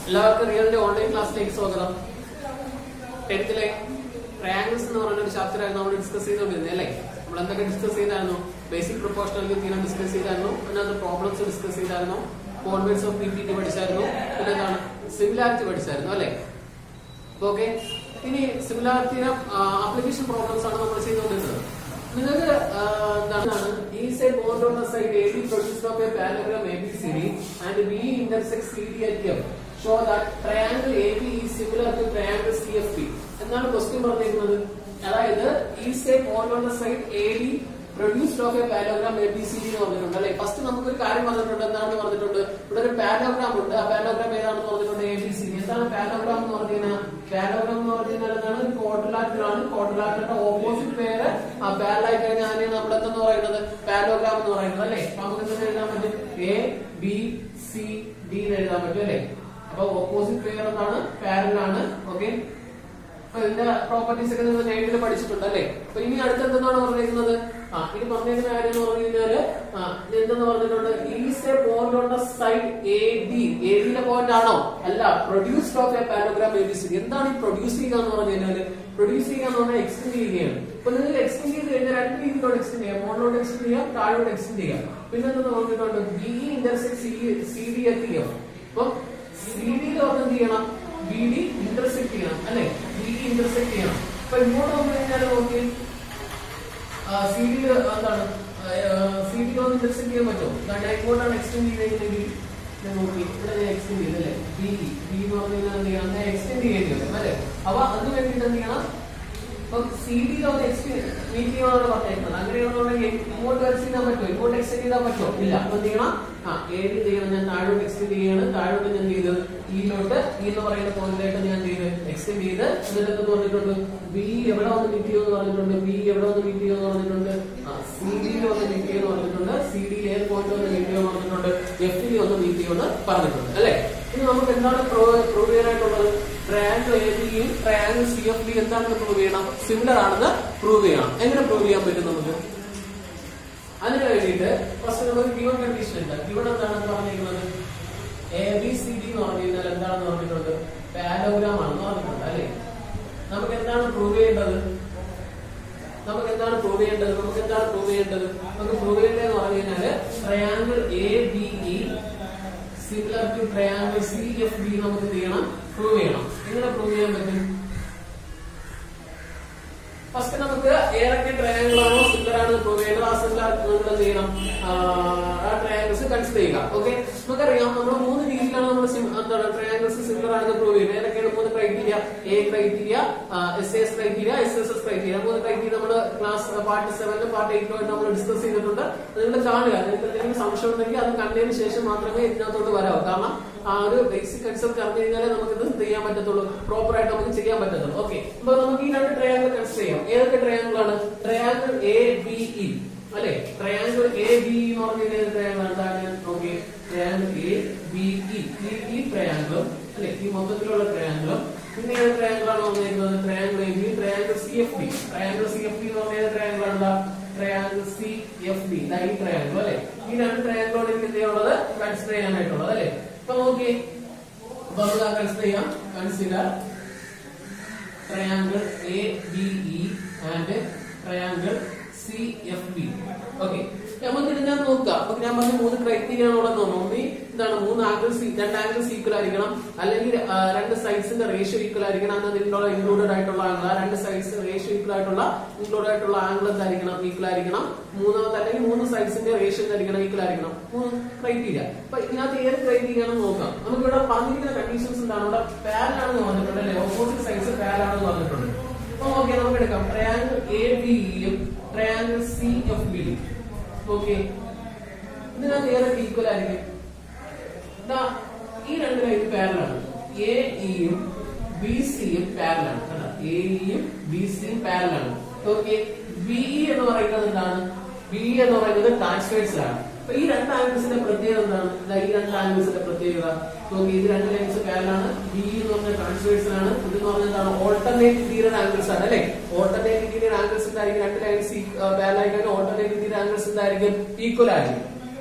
എല്ലാവർക്കും റിയലിന്റെ ഓൺലൈൻ ക്ലാസ്സിലേക്ക് സ്വാഗതം ടെൻത്തിലെ ട്രയാങ്കിൾസ് എന്ന് പറയുന്ന ഒരു ചാപ്റ്റർ ആയിരുന്നു നമ്മൾ ഡിസ്കസ് ചെയ്തുകൊണ്ടിരുന്നത് അല്ലേ നമ്മൾ എന്തൊക്കെ ഡിസ്കസ് ചെയ്തായിരുന്നു ബേസിക് പ്രൊപ്പോഷണൽ തീരം ഡിസ്കസ് ചെയ്തായിരുന്നു അതിനകത്ത് പ്രോബ്ലംസ് ഡിസ്കസ് ചെയ്തായിരുന്നു converse of P P T പഠിച്ചായിരുന്നു പിന്നെ എന്താണ് സിമിലാരിറ്റി പഠിച്ചായിരുന്നു അല്ലേ ഓക്കെ ഇനി സിമിലാരിറ്റിയുടെ ആപ്ലിക്കേഷൻ പ്രോബ്ലംസ് ആണ് നമ്മൾ ചെയ്തുകൊണ്ടിരുന്നത് നിങ്ങൾക്ക് ആ, എന്താണ് is a bond on side A D produce of a parallelogram A B C D and B intersect C D at F show that triangle A B is similar to triangle C F P എന്നാണ് question പറഞ്ഞിരിക്കുന്നത് അതായത് is a bond on side A D produced of a parallelogram A B C D എന്ന് പറഞ്ഞിട്ടുണ്ട് അല്ലെ first നമുക്കൊരു കാര്യം പറഞ്ഞിട്ടുണ്ട് എന്താണെന്ന് പറഞ്ഞിട്ടുണ്ട് ഇവിടെ ഒരു പാരോഗ്രാം ഉണ്ട് ആ പാരോഗ്രാം ഏതാണെന്ന് പറഞ്ഞിട്ടുണ്ട് എ ബി സി ഡി എന്താണ് പാരോഗ്രാം എന്ന് പറഞ്ഞു കഴിഞ്ഞാൽ പാരോഗ്രാം എന്ന് പറഞ്ഞു കഴിഞ്ഞാൽ എന്താണ് ഒരു ക്വാഡ്രിലാറ്റർ ആണ് ക്വാഡ്രിലാറ്ററിന്റെ ഓപ്പോസിറ്റ് പേര് ആ പാരലായി കഴിഞ്ഞാൽ അതിനെ നമ്മൾ എന്തെന്ന് പറയുന്നത് പാരോഗ്രാം എന്ന് പറയുന്നത് അല്ലെ അപ്പൊ നമുക്ക് എന്തെന്ന് എഴുതാൻ പറ്റും എ ബി സി ഡി എന്ന് എഴുതാൻ പറ്റും അല്ലെ അപ്പൊ ഓപ്പോസിറ്റ് പേര് എന്താണ് പാരലാണ് ഓക്കെ അപ്പൊ ഇതിന്റെ പ്രോപ്പർട്ടീസ് ഒക്കെ നിങ്ങൾ നേരിട്ട് പഠിച്ചിട്ടുണ്ട് അല്ലേ അപ്പൊ ഇനി അടുത്ത എന്താണ് പറഞ്ഞിരിക്കുന്നത് ആ ഇനി പറഞ്ഞിരിക്കുന്ന കാര്യം എന്ന് പറഞ്ഞു കഴിഞ്ഞാല് ആ ഇത് എന്തെന്ന് പറഞ്ഞിട്ടുണ്ട് is A point on the side A D A ഡിയിലെ പോയിന്റ് ആണോ അല്ല produced of a parallelogram A B C എന്താണ് ഈ പ്രൊഡ്യൂസ് ചെയ്യുക എന്ന് പറഞ്ഞു കഴിഞ്ഞാല് പ്രൊഡ്യൂസ് ചെയ്യുക എന്ന് പറഞ്ഞാൽ എക്സ്റ്റെൻഡ് ചെയ്യുകയാണ് ഇപ്പൊ നിങ്ങൾക്ക് എക്സ്റ്റെൻഡ് ചെയ്ത് കഴിഞ്ഞാൽ രണ്ട് രീതിയിലോട്ട് എക്സ്റ്റെൻഡ് ചെയ്യാം മുകളിലോട്ട് എക്സ്റ്റെൻഡ് ചെയ്യാം താഴോട്ട് എക്സ്റ്റെൻഡ് ചെയ്യാം പിന്നെ എന്തെന്ന് പറഞ്ഞിട്ടുണ്ട് B intersect C C D എത്തിയോ അപ്പം സി ഡിയിൽ വന്ന് എന്ത് ചെയ്യണം ബി ഡി ഇന്റർസെക്ട് ചെയ്യണം അല്ലെ ബി ഡി ഇന്റർസെക്ട് ചെയ്യണം അപ്പൊ ഇങ്ങോട്ട് വന്നു കഴിഞ്ഞാൽ നോക്കി സി ഡിയിൽ എന്താണ് സി ഡിയിൽ വന്ന് ഇന്റർസെക്ട് ചെയ്യാൻ പറ്റുമോ ഞാൻ ഇങ്ങോട്ടാണ് എക്സ്റ്റെൻഡ് ചെയ്തെങ്കിൽ ഞാൻ നോക്കി ഇവിടെ ഞാൻ എക്സ്റ്റെൻഡ് ചെയ്തല്ലേ ബി ബി എന്ന് പറഞ്ഞു കഴിഞ്ഞാൽ എന്ത് ചെയ്യണം ഞാൻ എക്സ്റ്റെൻഡ് ചെയ്യേണ്ടി വരും അല്ലെ അപ്പൊ അതിന് വേണ്ടിയിട്ട് എന്ത് ചെയ്യണം അപ്പൊ സി ഡിയിൽ ഒന്ന് എക്സ്റ്റെൻഡ് മീറ്റ് ചെയ്യണമെന്നാണ് പറഞ്ഞേക്കുന്നത് അങ്ങനെയാണെന്നുണ്ടെങ്കിൽ ഇങ്ങോട്ട് എക്സ്റ്റെൻഡ് ചെയ്യാൻ പറ്റുമോ ഇങ്ങോട്ട് എക്സ്റ്റെൻഡ് ചെയ്താൽ പറ്റുമോ ഇല്ല അപ്പൊ എന്ത് ചെയ്യണം ആ ഏത് ചെയ്യണം ഞാൻ താഴോട്ട് എക്സ്റ്റെൻഡ് ചെയ്യാണ് താഴോട്ട് ഞാൻ ചെയ്തത് ഈയിലോട്ട് ഈ എന്ന് പറയുന്ന പോയിന്റിലായിട്ട് ഞാൻ ചെയ്ത് എക്സ്റ്റെൻഡ് ചെയ്ത് എന്നിട്ട് എന്ത് പറഞ്ഞിട്ടുണ്ട് ബി എവിടെ വന്ന് മീറ്റ് ചെയ്യുമെന്ന് പറഞ്ഞിട്ടുണ്ട് ബി എവിടെ വന്ന് മീറ്റ് ചെയ്യുമെന്ന് പറഞ്ഞിട്ടുണ്ട് സി ഡിയിൽ വന്ന് മീറ്റ് ചെയ്യുമെന്ന് പറഞ്ഞിട്ടുണ്ട് സി ഡി ഏത് പോയിന്റ് വന്ന് മീറ്റ് ചെയ്യുമെന്ന് പറഞ്ഞിട്ടുണ്ട് എഫ് ഡി വന്ന് മീറ്റ് ചെയ്യുമെന്ന് പറഞ്ഞിട്ടുണ്ട് അല്ലെ ഇനി നമുക്ക് എന്താണ് പ്രൂവ് ചെയ്യാനായിട്ടുള്ളത് ട്രയാങ്കിൾ എ ബിയും ട്രയാങ്കിൾ സി എഫ് ഡി എന്താണെന്ന് പ്രൂവ് ചെയ്യണം സിമിലർ ആണെന്ന് പ്രൂവ് ചെയ്യണം എങ്ങനെ പ്രൂവ് ചെയ്യാൻ പറ്റും നമുക്ക് അതിന് വേണ്ടിയിട്ട് ഫസ്റ്റ് നമുക്ക് ഗിവൺ കണ്ടീഷൻ ഉണ്ട് ഗിവൺ എന്താണെന്ന് പറഞ്ഞിരിക്കുന്നത് എ ബി സി ഡി എന്ന് പറഞ്ഞു കഴിഞ്ഞാൽ എന്താണെന്ന് പറഞ്ഞിട്ടുണ്ട് പാരോഗ്രാം ആണെന്ന് പറഞ്ഞിട്ടുണ്ട് അല്ലെ നമുക്ക് എന്താണ് പ്രൂവ് ചെയ്യേണ്ടത് നമുക്ക് എന്താണ് പ്രൂവ് ചെയ്യേണ്ടത് നമുക്ക് എന്താണ് പ്രൂവ് ചെയ്യേണ്ടത് നമുക്ക് പ്രൂവ് ചെയ്യേണ്ടതെന്ന് പറഞ്ഞു കഴിഞ്ഞാല് triangle A B E similar to triangle C F B നമുക്ക് എന്ത് ചെയ്യണം പ്രൂവ് ചെയ്യണം എങ്ങനെ പ്രൂവ് ചെയ്യാൻ പറ്റും ഫസ്റ്റ് നമുക്ക് ഏതൊക്കെ ട്രയാങ്കിൾ ആണോ സിമിലർ ആണെന്ന് പ്രൂവ് ചെയ്യേണ്ടത് ആ സിമിലർ നമ്മൾ എന്ത് ചെയ്യണം ആ, ആ ട്രയാങ്കിൾസ് കൺസിഡർ ചെയ്യുക ഓക്കെ നമുക്കറിയാം നമ്മൾ മൂന്ന് രീതിയിലാണ് നമ്മൾ എന്താണ് ട്രയാങ്കിൾസ് സിമിലർ ആണെന്ന് പ്രൂവ് ചെയ്യുന്നത് ഏതൊക്കെയാണ് മൂന്ന് criteria A criteria S S criteria S S S criteria മൂന്ന് ക്രൈറ്റീരിയ നമ്മൾ ക്ലാസ് പാർട്ട് സെവനിലും പാർട്ട് എയ്റ്റിലും നമ്മൾ ഡിസ്കസ് ചെയ്തിട്ടുണ്ട് അത് നിങ്ങൾ കാണുക നിങ്ങൾക്ക് എന്തെങ്കിലും സംശയം ഉണ്ടെങ്കിൽ അത് കണ്ടതിന് ശേഷം മാത്രമേ ഇതിനകത്തോട്ട് വരാവൂ കാരണം ആ ഒരു ബേസിക് കൺസെപ്റ്റ് അറിഞ്ഞു കഴിഞ്ഞാലേ നമുക്ക് ഇത് ചെയ്യാൻ പറ്റത്തുള്ളൂ പ്രോപ്പർ ആയിട്ട് നമുക്ക് ചെയ്യാൻ പറ്റത്തുള്ളൂ ഓക്കെ അപ്പൊ നമുക്ക് ഈ രണ്ട് ട്രയാങ്കിൾ കൺസിഡർ ചെയ്യാം ഏതൊക്കെ ട്രയാങ്കിൾ ആണ് ട്രയാങ്കിൾ എ ബി ഇ അല്ലെ ട്രയാങ്കിൾ എ ബി എന്ന് പറഞ്ഞ ഏത് ട്രയാങ്കിൾ എന്താണ് നോക്കി ട്രയാങ്കിൾ എ ബി ഇ ഈ ട്രയാങ്കിളും അല്ലെ ഈ മൊത്തത്തിലുള്ള ട്രയാങ്കിളും പിന്നെ ഏത് ട്രയാങ്കിൾ ആണ് വന്നിരിക്കുന്നത് triangle A B triangle C F D triangle C F D എന്ന് പറഞ്ഞ ഏത് ട്രയാങ്കിൾ ആണ് ട്രയാങ്കിൾ സി എഫ് ഡി ഈ ട്രയാങ്കിൾ അല്ലെ ഈ രണ്ട് ട്രയാങ്കിളോട് എനിക്ക് എന്ത് ചെയ്യാനുള്ളത് കൺസിഡർ ചെയ്യാനായിട്ടുള്ളത് അല്ലെ അപ്പൊ നോക്കി അപ്പൊ നമുക്ക് കൺസിഡർ ചെയ്യാം consider triangle A B E and triangle C F B okay നമുക്ക് ഇതിനകത്ത് നോക്കാം അപ്പൊ ഞാൻ പറഞ്ഞ മൂന്ന് ക്രൈറ്റീരിയ ആണുള്ളത് ഒന്ന് എന്താണ് മൂന്ന് ആംഗിൾസ് രണ്ട് ആംഗിൾസ് ഈക്വൽ ആയിരിക്കണം അല്ലെങ്കിൽ ആ, രണ്ട് സൈഡ്സിന്റെ റേഷ്യോ ഈക്വൽ ആയിരിക്കണം അന്ന് ഇതിലുള്ള ഇൻക്ലൂഡഡ് ആയിട്ടുള്ള ആംഗിൾ ആ രണ്ട് സൈഡ്സ് റേഷ്യോ ഈക്വൽ ആയിട്ടുള്ള ഇൻക്ലൂഡ് ആയിട്ടുള്ള ആംഗിൾ എന്തായിരിക്കണം ഈക്വൽ ആയിരിക്കണം മൂന്നാമത്തെ അല്ലെങ്കിൽ മൂന്ന് സൈഡ്സിന്റെ റേഷ്യോ എന്തായിരിക്കണം ഈക്വൽ ആയിരിക്കണം മൂന്ന് ക്രൈറ്റീരിയ അപ്പൊ ഇതിനകത്ത് ഏത് ക്രൈറ്റീരിയ ആണെന്ന് നോക്കാം നമുക്ക് ഇവിടെ പറഞ്ഞിരിക്കുന്ന കണ്ടീഷൻസ് എന്താണ് ഇവിടെ പാരലാണെന്ന് പറഞ്ഞിട്ടുണ്ട് അല്ലെ ഓപ്പോസിറ്റ് സൈഡ്സ് പാരലാണെന്ന് പറഞ്ഞിട്ടുണ്ട് അപ്പൊ ഓക്കെ നമുക്ക് എടുക്കാം ട്രയാങ്കിൾ എ ബിയും ട്രയാങ്കിൾ സി എഫ് ബിയും ഓക്കെ ഇതിനകത്ത് ഏതൊക്കെ ഈക്വൽ ആയിരിക്കും ദാ, ഈ രണ്ട് ലൈൻ പാരലാണ് എ ഇയും ബി സിയും പാരലാണ് കണ്ടോ എ ഇയും ബി സിയും പാരലാണ് ഓക്കെ ബി എന്ന് പറയുന്നത് എന്താണ് ബി എന്ന് പറയുന്നത് ട്രാൻസ്ഫേഴ്സ് ആണ് അപ്പൊ ഈ രണ്ട് ആംഗിൾസിന്റെ പ്രത്യേകത എന്താണ് ദാ ഈ രണ്ട് ആംഗിൾസിന്റെ പ്രത്യേകത നോക്കി ഇത് രണ്ട് ലൈൻസ് പാരലാണ് ബി എന്ന് പറഞ്ഞ ട്രാൻസ്ഫേഴ്സ് ആണ് ഇത് എന്ന് പറഞ്ഞാൽ എന്താണ് ഓൾട്ടർനേറ്റ് ഇന്റീരിയർ ആംഗിൾസ് ആണ് അല്ലെ ഓൾട്ടർനേറ്റ് ഇന്റീരിയർ ആംഗിൾസ് എന്തായിരിക്കും രണ്ട് ലൈൻസ് പാരലായി കഴിഞ്ഞാൽ ഓൾട്ടർനേറ്റ് ഇന്റീരിയർ ആംഗിൾസ് എന്തായിരിക്കും ഈക്വൽ ആയിരിക്കും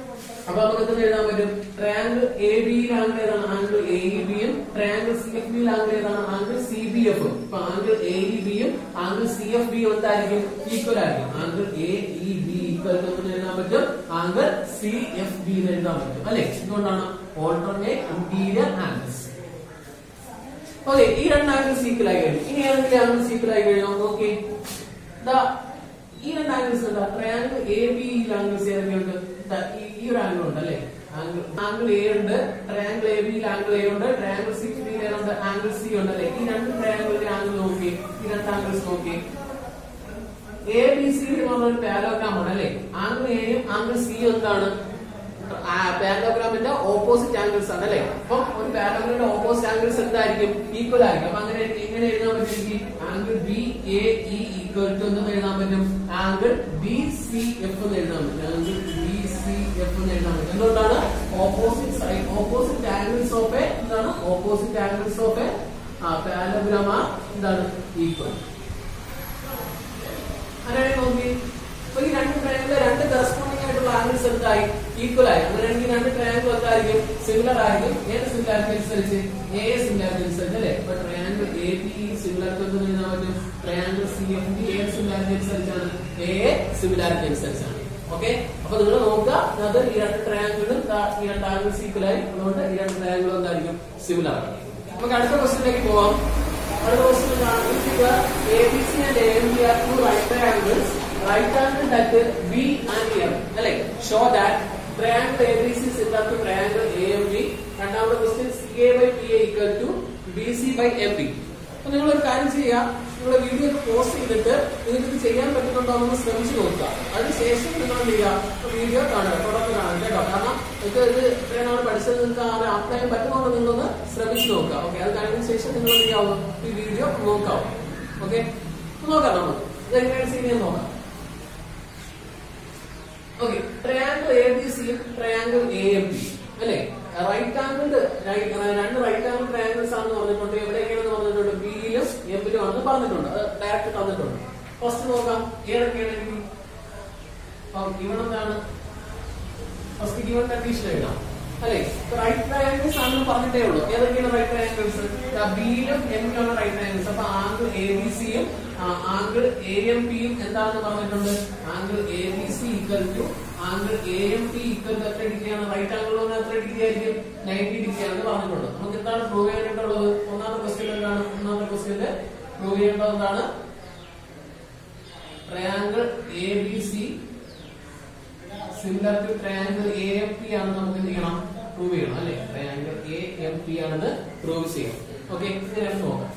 അപ്പൊ നമുക്ക് എന്ത് എഴുതാൻ പറ്റും ട്രയാങ്കിൾ എ ബിയിൽ ആംഗിൾ ഏതാണ് ആംഗിൾ എ ഇ ബിയും ട്രയാങ്കിൾ സി എഫ് ബിയിൽ ആംഗിൾ ഏതാണ് ആംഗിൾ സി ബി എഫും അപ്പൊ ആംഗിൾ എ ഇ ബിയും ആംഗിൾ സി എഫ് ബിയും എന്തായിരിക്കും ഈക്വൽ ആയിരിക്കും angle A E B equal എന്ന് എഴുതാൻ പറ്റും ആംഗിൾ സി എഫ് ബി എന്ന് എഴുതാൻ പറ്റും അല്ലെ എന്തുകൊണ്ടാണ് ഓൾട്ടർനേറ്റ് ഇന്റീരിയർ ആംഗിൾസ് ഓക്കെ ഈ രണ്ട് ആംഗിൾസ് ഈക്വൽ ആയി കഴിഞ്ഞു ഇനി ഏതെങ്കിലും ആംഗിൾസ് ഈക്വൽ ആയി കഴിഞ്ഞോ നോക്കി ദാ ഈ രണ്ട് ആംഗിൾസ് എന്താ ട്രയാങ്കിൾ എ ബി ആംഗിൾസ് ഏതൊക്കെയുണ്ട് ദാ ഈ- ഈ ഒരു ആംഗിൾ ഉണ്ട് അല്ലെ ആംഗിൾ ആംഗിൾ എ ഉണ്ട് ട്രയാങ്കിൾ എ ബിയിൽ ആംഗിൾ എ ഉണ്ട് ട്രയാങ്കിൾ സിക്സ് ബിയിൽ ഏതുണ്ട് ആംഗിൾ സി ഉണ്ട് അല്ലെ ഈ രണ്ട് ട്രയാങ്കിളിന്റെ ആംഗിൾ നോക്കി ഈ രണ്ട് ആംഗിൾസ് നോക്കി എ ബി സി എന്ന് പറഞ്ഞൊരു പാരലോഗ്രാം ആണ് അല്ലെ ആംഗിൾ എയും ആംഗിൾ സിയും എന്താണ് പാരലോഗ്രാമിന്റെ ഓപ്പോസിറ്റ് ആംഗിൾസ് ആണ് അല്ലെ അപ്പം ഒരു പാരലോഗ്രാമിന്റെ ഓപ്പോസിറ്റ് ആംഗിൾസ് എന്തായിരിക്കും ഈക്വൽ ആയിരിക്കും അപ്പൊ അങ്ങനെ എങ്ങനെ എഴുതാൻ പറ്റും എനിക്ക് angle B A E equal to എന്ന് എഴുതാൻ പറ്റും ആംഗിൾ ബി സി എഫ് എന്ന് എഴുതാൻ പറ്റും ആംഗിൾ ബി സി എഫ് എന്ന് എഴുതാൻ പറ്റും എന്തുകൊണ്ടാണ് opposite side opposite angles of A എന്താണ് opposite angles of A parallelogram ആ എന്താണ് ഈക്വൽ അങ്ങനെ നോക്കി അപ്പൊ ഈ രണ്ട് ട്രയാങ്കിൾ രണ്ട് കറസ്പോണ്ടിങ് ആയിട്ടുള്ള ആംഗിൾസ് എന്തായി ഈക്വൽ ആയി അങ്ങനെയാണെങ്കിൽ രണ്ട് ട്രയാങ്കിൾ എന്തായിരിക്കും സിമിലർ ആയിരിക്കും ഏത് സിമിലാരിറ്റി അനുസരിച്ച് എ സിമിലാരിറ്റി അനുസരിച്ച് അല്ലെ ഇപ്പൊ ട്രയാങ്കിൾ എ ബി സിമിലാരിറ്റി എന്ന് എഴുതാൻ പറ്റും ട്രയാങ്കിൾ സി എഫ് ബി ഏത് സിമിലാരിറ്റി അനുസരിച്ചാണ് എ സിമിലാരിറ്റി അനുസരിച്ചാണ് ഓക്കെ അപ്പൊ നിങ്ങൾ നോക്കുക അത് ഈ രണ്ട് ട്രയാങ്കിളും ഈ രണ്ട് ആംഗിൾസ് ഈക്വൽ ആയി അതുകൊണ്ട് ഈ രണ്ട് ട്രയാങ്കിളും എന്തായിരിക്കും സിമിലർ ആണ് നമുക്ക് അടുത്ത ക്വസ്റ്റിലേക്ക് പോവാം അടുത്ത ക്വസ്റ്റ്യൻ എന്താണ് ഈ figure A B C and A M B R two right triangles right angle at B and M അല്ലെ show that triangle A B C similar to triangle A M B രണ്ടാമത്തെ question C A by P A equal to B C by M B അപ്പൊ നിങ്ങൾ ഒരു കാര്യം ചെയ്യുക നിങ്ങളുടെ video ഒക്കെ post ചെയ്തിട്ട് നിങ്ങൾക്ക് ഇത് ചെയ്യാൻ പറ്റുന്നുണ്ടോ എന്ന് ശ്രമിച്ചു നോക്കുക അതിനുശേഷം നിങ്ങൾ എന്ത് ചെയ്യുക വീഡിയോ കാണുക തുടർന്ന് കാണുക കേട്ടോ കാരണം നിങ്ങൾക്ക് ഇത് ഇത്രയും നാൾ പഠിച്ചത് നിങ്ങൾക്ക് ആ അപ്ലൈ ചെയ്യാൻ പറ്റുന്നുണ്ടോ നിങ്ങളൊന്ന് ശ്രമിച്ചു നോക്കുക ഓക്കെ അത് കഴിഞ്ഞതിന് ശേഷം നിങ്ങൾ എന്ത് ചെയ്യാവും ഈ വീഡിയോ നോക്കാവും ഓക്കെ നോക്കാം നമുക്ക് ഇതെങ്ങനെയാണ് ചെയ്യാൻ നോക്കാം ഓക്കെ ട്രയാങ്കിൾ എ ബി സിയും ട്രയാങ്കിൾ എ എം ബി അല്ലെ റൈറ്റ് ആംഗിൾ രണ്ട് റൈറ്റ് ആംഗിൾ ട്രയാങ്കിൾസ് ആണെന്ന് പറഞ്ഞിട്ടുണ്ട് എവിടെയൊക്കെയാണെന്ന് പറഞ്ഞിട്ടുണ്ട് ബിയിലും എമ്മിലും ആണെന്ന് പറഞ്ഞിട്ടുണ്ട് അത് ഡയറക്റ്റ് തന്നിട്ടുണ്ട് ഫസ്റ്റ് നോക്കാം ഏതൊക്കെയാണ് എനിക്ക് ഇവിടെ എന്താണ് ഫസ്റ്റ് ഗിവൺ കണ്ടീഷൻ എഴുതാം അല്ലെ റൈറ്റ് ട്രയാങ്കിൾസ് ആണെന്ന് പറഞ്ഞിട്ടേ ഉള്ളൂ ഏതൊക്കെയാണ് റൈറ്റ് ട്രയാങ്കിൾസ് ബിയിലും എമ്മിലുള്ള റൈറ്റ് ട്രയാങ്കിൾസ് അപ്പൊ ആംഗിൾ എ ബി സിയും ആംഗിൾ എ എം പിയും എന്താണെന്ന് പറഞ്ഞിട്ടുണ്ട് angle A B C equal to angle A M P equal to എത്ര ഡിഗ്രിയാണ് റൈറ്റ് ആംഗിൾ വന്ന് എത്ര ഡിഗ്രി ആയിരിക്കും നയൻറ്റി ഡിഗ്രി ആണെന്ന് പറഞ്ഞിട്ടുണ്ട് നമുക്ക് എന്താണ് പ്രൂവ് ചെയ്യാനായിട്ടുള്ളത് ഒന്നാമത്തെ ക്വസ്റ്റ്യൻ എന്താണ് ഒന്നാമത്തെ ക്വസ്റ്റ്യനിൽ പ്രൂവ് ചെയ്യേണ്ടത് എന്താണ് triangle A B C similar to triangle A M P ആണ് നമുക്ക് എന്ത് ചെയ്യണം പ്രൂവ് ചെയ്യണം അല്ലെ ട്രയാങ്കിൾ എ എം പി ആണെന്ന് പ്രൂവ് ചെയ്യണം ഓക്കെ ഇതിനെ നോക്കാം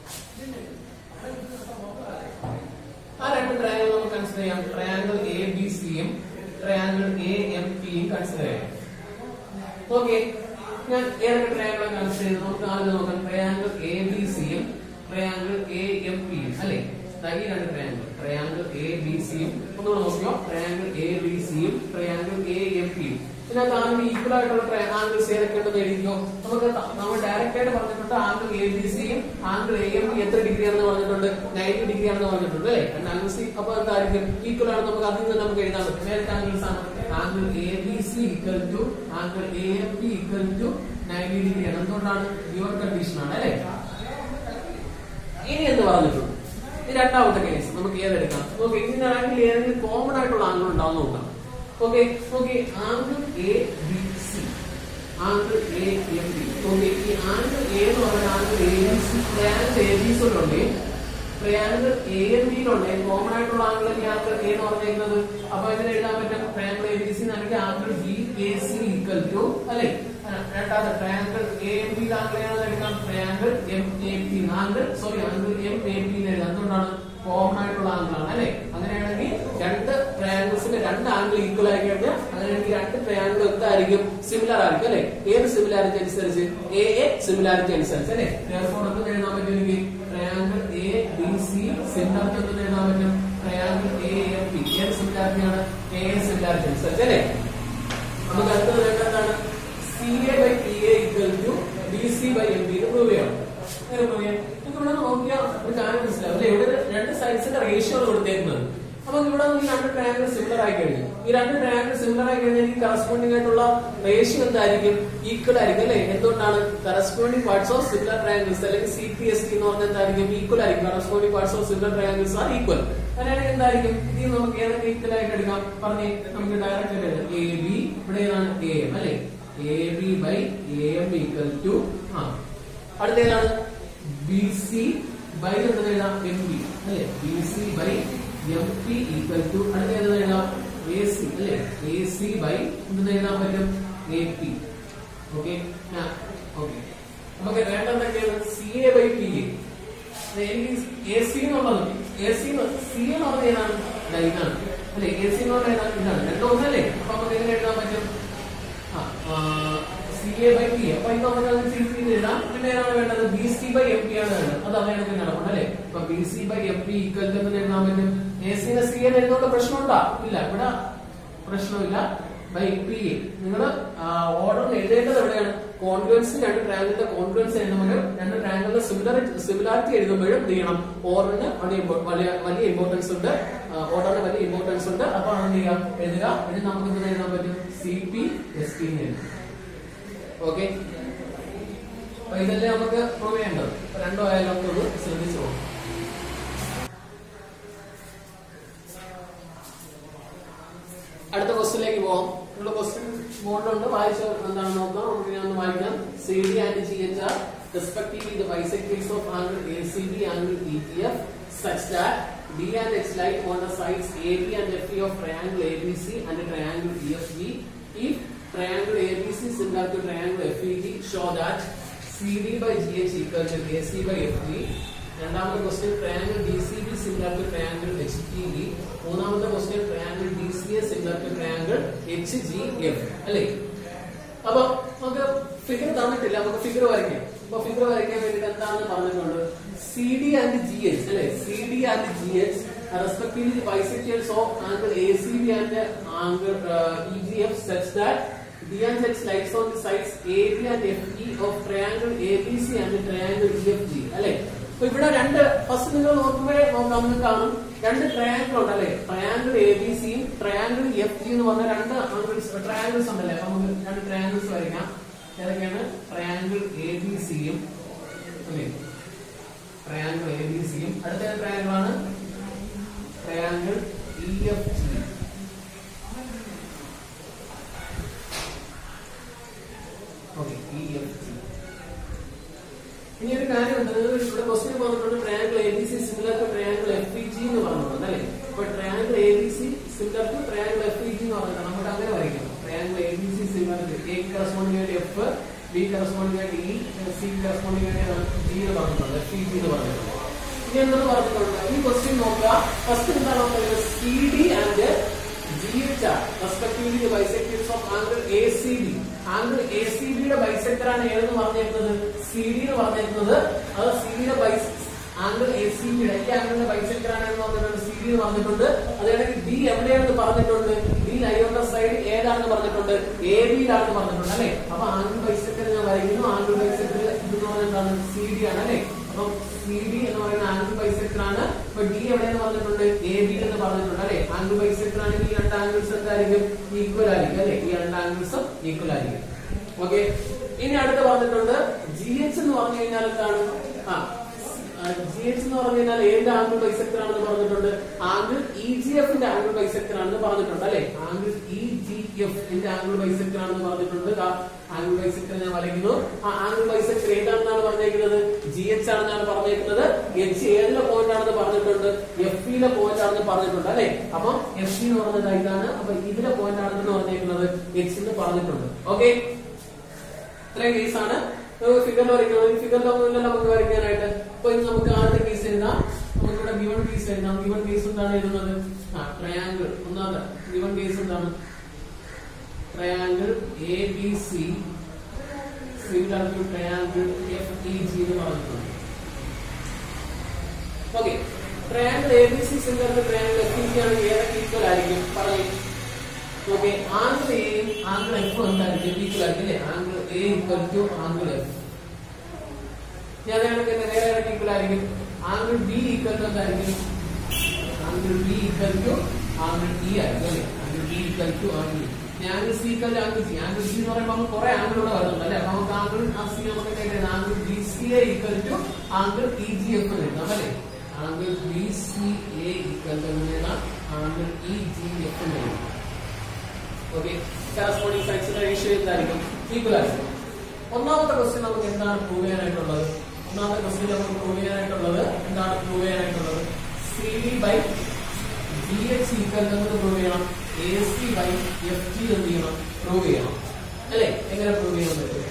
ആ രണ്ട് ട്രയാങ്കിൾ നമുക്ക് കൺസിഡർ ചെയ്യാം ട്രയാങ്കിൾ എ ബി സിയും ട്രയാങ്കിൾ എ എം പിയും കൺസിഡർ ചെയ്യാം ഓക്കെ ഞാൻ ഏതൊക്കെ ട്രയാങ്കിൾ കൺസിഡർ ചെയ്ത് നമുക്ക് ആദ്യം നോക്കാം ട്രയാങ്കിൾ എ ബി സിയും ട്രയാങ്കിൾ എ എം പിയും അല്ലെ ദാ ഈ രണ്ട് ട്രയാങ്കിൾ ട്രയാങ്കിൾ എ ബി സിയും ഒന്ന് നോക്കിയോ ട്രയാങ്കിൾ എ ബി സിയും ട്രയാങ്കിൾ എ എം പിയും ഇതിനകത്ത് ആംഗിൾ ഈക്വൽ ആയിട്ടുള്ള ആംഗിൾസ് ഏതൊക്കെ ഉണ്ടെന്ന് എഴുതിക്കോ നമുക്ക് ത- നമ്മൾ ഡയറക്റ്റ് ആയിട്ട് പറഞ്ഞിട്ടുണ്ട് ആംഗിൾ എ ബി സിയും ആംഗിൾ എ എം പി എത്ര ഡിഗ്രി ആണെന്ന് പറഞ്ഞിട്ടുണ്ട് നയൻറ്റി ഡിഗ്രി ആണെന്ന് പറഞ്ഞിട്ടുണ്ട് അല്ലേ രണ്ട് ആംഗിൾസ് അപ്പൊ എന്തായിരിക്കും ഈക്വൽ ആണ് നമുക്ക് അതിൽ നിന്ന് നമുക്ക് എഴുതാൻ പറ്റും ഏതൊക്കെ ആംഗിൾസ് ആണ് angle A B C equal to angle A M P equal to ninety degree ആണ് എന്തുകൊണ്ടാണ് യുവർ കണ്ടീഷൻ ആണ് അല്ലേ ഇനി എന്ത് പറഞ്ഞിട്ടുണ്ട് ഈ രണ്ടാമത്തെ കേസ് നമുക്ക് ഏതെടുക്കാം ഓക്കെ ഇതിന്റെ ആംഗിൾ ഏതെങ്കിലും കോമൺ ആയിട്ടുള്ള ആംഗിൾ ഉണ്ടാവും നോക്കാം okay okay angle A B C angle A M B okay ഈ ആംഗിൾ എ എന്ന് പറഞ്ഞ angle A B C triangle A B സിയിലുണ്ട് ട്രയാങ്കിൾ എ എം ബിയിലുണ്ട് കോമൺ ആയിട്ടുള്ള ആംഗിൾ ഈ ആംഗിൾ എ എന്ന് പറഞ്ഞിരിക്കുന്നത് അപ്പൊ ഇതിന് എഴുതാൻ പറ്റും ട്രയാങ്കിൾ എ ബി സി അല്ലെങ്കിൽ angle B A C equal to അല്ലെ രണ്ടാമത്തെ triangle A M B angle ഏതാണെന്ന് എടുക്കാം triangle M A P angle sorry angle M A P എഴുതാം എന്തുകൊണ്ടാണ് കോമൺ ആയിട്ടുള്ള ആംഗിൾ ആണ് അല്ലെ അങ്ങനെയാണെങ്കിൽ രണ്ട് ട്രയാങ്കിൾസിന്റെ രണ്ട് ആംഗിൾ ഈക്വൽ ആയി കഴിഞ്ഞാൽ അങ്ങനെയാണെങ്കിൽ രണ്ട് ട്രയാങ്കിൾ എന്തായിരിക്കും സിമിലർ ആയിരിക്കും അല്ലെ ഏത് സിമിലാരിറ്റി അനുസരിച്ച് എ എ സിമിലാരിറ്റി അനുസരിച്ച് അല്ലെ therefore എന്ത് എഴുതാൻ പറ്റും എനിക്ക് triangle A B C similar എന്ന് എഴുതാൻ പറ്റും ട്രയാങ്കിൾ എ എം പി ഏത് സിമിലാരിറ്റിയാണ് എ എ സിമിലാരിറ്റി അനുസരിച്ച് അല്ലെ നമുക്ക് അടുത്തത് വേണ്ടതാണ് C A by P A equal to B C by M P prove ചെയ്യണം എങ്ങനെ പ്രൂവ് ചെയ്യാം നിങ്ങൾക്ക് ഇവിടെ നോക്കിയാൽ ഒരു കാര്യം മനസ്സിലാവും അല്ലെ ഇവിടെ രണ്ട് സൈഡ്സിന്റെ റേഷ്യോ ആണ് കൊടുത്തേക്കുന്നത് അപ്പൊ ഇവിടെ നമുക്ക് രണ്ട് ട്രയാങ്കിൾ സിമിലർ ആയി കഴിഞ്ഞു ഈ രണ്ട് ട്രയാങ്കിൾ സിമിലർ ആയി കഴിഞ്ഞാൽ ഈ കറസ്പോണ്ടിങ് ആയിട്ടുള്ള റേഷ്യോ എന്തായിരിക്കും ഈക്വൽ ആയിരിക്കും അല്ലെ എന്തുകൊണ്ടാണ് corresponding parts of similar triangles അല്ലെങ്കിൽ സി പി എസ് ടി എന്ന് പറഞ്ഞാൽ എന്തായിരിക്കും ഈക്വൽ ആയിരിക്കും corresponding parts of similar triangles are equal അങ്ങനെയാണെങ്കിൽ എന്തായിരിക്കും ഇത് നമുക്ക് ഏതൊക്കെ ഈക്വൽ ആയിട്ട് എടുക്കാം പറഞ്ഞേ നമുക്ക് ഡയറക്റ്റ് ആയിട്ട് എഴുതാം എ ബി ഇവിടെ ഏതാണ് എ എം അല്ലെ A B by A M equal to ആ അടുത്ത ഏതാണ് ബി സി ബൈ എന്ന് എഴുതാം എം പി അല്ലെ B C by M P equal to അടുത്ത ഏത് എഴുതാം എ സി അല്ലെ എ സി ബൈ എന്തെന്ന് എഴുതാൻ പറ്റും എ പി ഓക്കെ ഓക്കെ നമുക്ക് വേണ്ടതൊക്കെയാണ് C A by P A എനിക്ക് എ സി എന്നുള്ളത് എ സി സി എന്ന് പറഞ്ഞ ഏതാണ് ദാ ഇതാണ് അല്ലെ എ സി എന്ന് പറഞ്ഞ ഏതാണ് ഇതാണ് രണ്ടും ഒന്നല്ലേ അപ്പൊ നമുക്ക് എങ്ങനെ എഴുതാൻ പറ്റും സി എ ബൈ പി അപ്പൊ ഇത് നമുക്ക് അത് സി സി എഴുതാം പിന്നെ ഏതാണ് വേണ്ടത് B C by M P ആണ് വേണ്ടത് അത് അങ്ങനെ നടക്കണം അല്ലെ അപ്പൊ B C by M P equal to എന്ന് എഴുതാൻ പറ്റും എ സിനെ സി എന്ന് എഴുതുന്ന പ്രശ്നമുണ്ടോ ഇല്ല ഇവിടെ പ്രശ്നമില്ല ബൈ പി എ നിങ്ങൾ ഓർഡർ എഴുതേണ്ടത് എവിടെയാണ് കോൺഫിഡൻസ് രണ്ട് ട്രാങ്കിളിന്റെ കോൺഫിഡൻസ് എഴുതുമ്പോഴും രണ്ട് ട്രാങ്കിളിന്റെ സിമിലർ സിമിലാരിറ്റി എഴുതുമ്പോഴും എന്ത് ചെയ്യണം ഓർഡറിന് വലിയ import- വലിയ വലിയ ഇമ്പോർട്ടൻസ് ഉണ്ട് ഓർഡറിന് വലിയ ഇമ്പോർട്ടൻസ് ഉണ്ട് അപ്പൊ എന്ത് ചെയ്യാം എഴുതുക ഇനി നമുക്ക് എന്ത് എഴുതാൻ പറ്റും സി പി എസ് ടി എഴുതാം ഓക്കെ അപ്പൊ ഇതല്ലേ നമുക്ക് പ്രൂവ് ചെയ്യേണ്ടത് അപ്പൊ രണ്ടോ ആയാലും നമുക്ക് ഒന്ന് ശ്രദ്ധിച്ചു പോകാം അടുത്ത ക്വസ്റ്റിലേക്ക് പോകാം നമ്മുടെ ക്വസ്റ്റ്യൻ ബോർഡിലുണ്ട് വായിച്ച എന്താണെന്ന് നോക്കാം നമുക്ക് ഞാൻ ഒന്ന് വായിക്കാം C D and G H are respectively the bisectors of angle A C B angle E T F such that D and H lie on the sides AB and FE of triangle ABC and triangle EFG. If triangle ABC is similar to triangle FEG, show that CD by GH equal to AC by FG. രണ്ടാമത്തെ question triangle D C B similar to triangle H T B മൂന്നാമത്തെ question triangle D C A similar to triangle H G F അല്ലേ അപ്പൊ നമുക്ക് figure തന്നിട്ടില്ല നമുക്ക് figure വരയ്ക്കാം അപ്പൊ figure വരയ്ക്കാൻ വേണ്ടിട്ട് എന്താണെന്ന് പറഞ്ഞിട്ടുണ്ട് C D and G H അല്ലെ C D and G H respectively bisectors of angle A C B and angle E G F such that D and H lies on the sides AB and FE of triangle ABC and triangle EFG അല്ലെ അപ്പൊ ഇവിടെ രണ്ട് first നിങ്ങൾ നോക്കുമ്പോഴേ നോക്കാം നിങ്ങൾക്ക് കാണും രണ്ട് triangle ഉണ്ട് അല്ലെ ട്രയാങ്കിൾ എ ബി സിയും ട്രയാങ്കിൾ എഫ് ജി എന്ന് പറഞ്ഞ രണ്ട് ട്രയാങ്കിൾസ് ഉണ്ടല്ലേ അപ്പൊ നമുക്ക് രണ്ട് ട്രയാങ്കിൾസ് വരയ്ക്കാം ഏതൊക്കെയാണ് ട്രയാങ്കിൾ എ ബി സിയും അല്ലേ ട്രയാങ്കിൾ എ ബി സിയും അടുത്ത ട്രയാങ്കിൾ ആണ് triangle E F G okay E F G ഇനി ഒരു കാര്യമുണ്ട് ഇവിടെ ക്വസ്റ്റ്യൻ പറഞ്ഞിട്ടുണ്ട് triangle A B C similar to triangle F E G എന്ന് പറഞ്ഞിട്ടുണ്ട് അല്ലേ അപ്പൊ triangle A B C similar to triangle F E G എന്ന് പറഞ്ഞിട്ടുണ്ട് നമുക്ക് അങ്ങനെ വരയ്ക്കണം triangle A B C similar to A corresponding ആയിട്ട് എഫ് ബി കറസ്പോണ്ടിങ് ആയിട്ട് ഇ സി കറസ്പോണ്ടിങ് ആയിട്ട് ജി എന്ന് പറഞ്ഞിട്ടുണ്ട് എഫ് ഇ ജി എന്ന് പറഞ്ഞിട്ടുണ്ട് ഇനി എന്തെന്ന് പറഞ്ഞിട്ടുണ്ട് ഈ ക്വസ്റ്റ്യൻ നോക്കുക ഫസ്റ്റ് എന്താണ് പറയുന്നത് C D and G H are respectively the bisectors of angle A C B angle A C ബിയുടെ ബൈസെക്ടർ ആണ് ഏതെന്ന് പറഞ്ഞേക്കുന്നത് സി ഡി എന്ന് പറഞ്ഞേക്കുന്നത് അത് സി ഡിയുടെ ബൈസ് ആംഗിൾ എ സി ബിയുടെ ഈ ആംഗിളിന്റെ ബൈസെക്ടർ ആണെന്ന് പറഞ്ഞിട്ടുണ്ട് സി ഡി എന്ന് പറഞ്ഞിട്ടുണ്ട് അതേണെങ്കിൽ ബി എവിടെയാണെന്ന് പറഞ്ഞിട്ടുണ്ട് ബി ലൈയുടെ സൈഡ് ഏതാണെന്ന് പറഞ്ഞിട്ടുണ്ട് എ ബിയിലാണെന്ന് പറഞ്ഞിട്ടുണ്ട് അല്ലെ അപ്പൊ ആംഗിൾ ബൈസെക്ടർ ഞാൻ വരയ്ക്കുന്നു ആംഗിൾ ബൈസെക്ടർ ഇതെന്ന് പറഞ്ഞിട്ടാണ് സി ഡി ആണ് അല്ലെ അപ്പം സി ഡി എന്ന് പറയുന്ന ആംഗിൾ ബൈസെക്ടർ ആണ് അപ്പൊ ഡി എവിടെയെന്ന് പറഞ്ഞിട്ടുണ്ട് എ ബി എന്ന് പറഞ്ഞിട്ടുണ്ട് അല്ലെ ആംഗിൾ ബൈസെക്ടർ ആണെങ്കിൽ ഈ രണ്ട് ആംഗിൾസ് എന്തായിരിക്കും ഈക്വൽ ആയിരിക്കും അല്ലെ ഈ രണ്ട് ആംഗിൾസും ഈക്വൽ ആയിരിക്കും ഓക്കെ ഇനി അടുത്ത് പറഞ്ഞിട്ടുണ്ട് ജി എച്ച് എന്ന് പറഞ്ഞു കഴിഞ്ഞാൽ എന്താണ് ആ ജി എച്ച് എന്ന് പറഞ്ഞു കഴിഞ്ഞാൽ ഏത് ആംഗിൾ ബൈസെക്ടർ ആണെന്ന് പറഞ്ഞിട്ടുണ്ട് ആംഗിൾ ഇ ജി എഫിന്റെ ആംഗിൾ ബൈസെക്ടർ ആണെന്ന് പറഞ്ഞിട്ടുണ്ട് അല്ലെ ആംഗിൾ ഇ ജി എഫിന്റെ ആംഗിൾ ബൈസെക്ടർ ആണെന്ന് പറഞ്ഞിട്ടുണ്ട് ആംഗിൾ ബൈസെക്ടർ ഞാൻ വരയ്ക്കുന്നു ആ ആംഗിൾ ബൈസെക്ടർ ഏതാണെന്നാണ് പറഞ്ഞേക്കുന്നത് ജി എച്ച് ആണെന്നാണ് പറഞ്ഞേക്കുന്നത് എച്ച് ഏതിലെ പോയിന്റ് ആണെന്ന് പറഞ്ഞിട്ടുണ്ട് എഫ് ഇയിലെ പോയിന്റ് ആണെന്ന് പറഞ്ഞിട്ടുണ്ട് അല്ലെ അപ്പം എഫ് എന്ന് പറഞ്ഞത് ഇതാണ് അപ്പൊ ഇതിലെ പോയിന്റ് ആണെന്ന് പറഞ്ഞേക്കുന്നത് എച്ച് എന്ന് പറഞ്ഞിട്ടുണ്ട് ഓക്കെ ഇത്രയും കേസാണ് ഫിഗറിൽ വരയ്ക്കണം ഈ ഫിഗറിലൊന്നുമില്ല നമുക്ക് വരയ്ക്കാനായിട്ട് അപ്പൊ ഇനി നമുക്ക് ആദ്യത്തെ കേസ് എഴുതാം നമുക്ക് ഇവിടെ ഗിവൺ കേസ് എഴുതാം ഗിവൺ കേസ് എന്താണ് എഴുതുന്നത് ആ ട്രയാങ്കിൾ ഒന്നാമത്തെ ഗിവൺ കേസ് എന്താണ് triangle A B C similar to triangle F E G എന്ന് പറഞ്ഞിട്ടുണ്ട് okay triangle A B C similar to triangle F E G ആണെങ്കിൽ ഏതൊക്കെ ഈക്വൽ ആയിരിക്കും പറയും ഓക്കെ ആംഗിൾ എയും ആംഗിൾ എഫും എന്തായിരിക്കും ഈക്വൽ ആയിരിക്കും അല്ലേ angle A equal to angle F ഞാൻ കണക്ക് തന്നെ വേറെ ഏതൊക്കെ ഈക്വൽ ആയിരിക്കും ആംഗിൾ ബി ഈക്വൽ ടു എന്തായിരിക്കും angle B equal to angle E ആയിരിക്കും അല്ലേ angle B E equal to angle angle C equal to angle C angle C എന്ന് പറയുമ്പോൾ നമുക്ക് കുറെ ആംഗിൾ ഇവിടെ വരുന്നുണ്ട് അല്ലെ അപ്പൊ നമുക്ക് ആംഗിൾ ആ സി നമുക്ക് എഴുതാം angle B C A equal to angle E G F എന്ന് എഴുതാം അല്ലെ angle B C A equal to എഴുതാം ആംഗിൾ ഇ ജി എഫ് എന്ന് എഴുതാം ഓക്കെ കറസ്പോണ്ടിങ് സൈഡ്സിന്റെ റേഷ്യോ എന്തായിരിക്കും ഈക്വൽ ആയിരിക്കും ഒന്നാമത്തെ ക്വസ്റ്റ്യൻ നമുക്ക് എന്താണ് പ്രൂവ് ചെയ്യാനായിട്ടുള്ളത് ഒന്നാമത്തെ ക്വസ്റ്റ്യൻ നമുക്ക് പ്രൂവ് ചെയ്യാനായിട്ടുള്ളത് എന്താണ് പ്രൂവ് ചെയ്യാനായിട്ടുള്ളത് C D by G H equal എന്ന് പ്രൂവ് ചെയ്യണം A C by F G എന്ത് ചെയ്യണം പ്രൂവ് ചെയ്യണം അല്ലേ എങ്ങനെ പ്രൂവ് ചെയ്യാൻ പറ്റും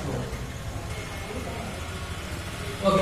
ഓക്കെ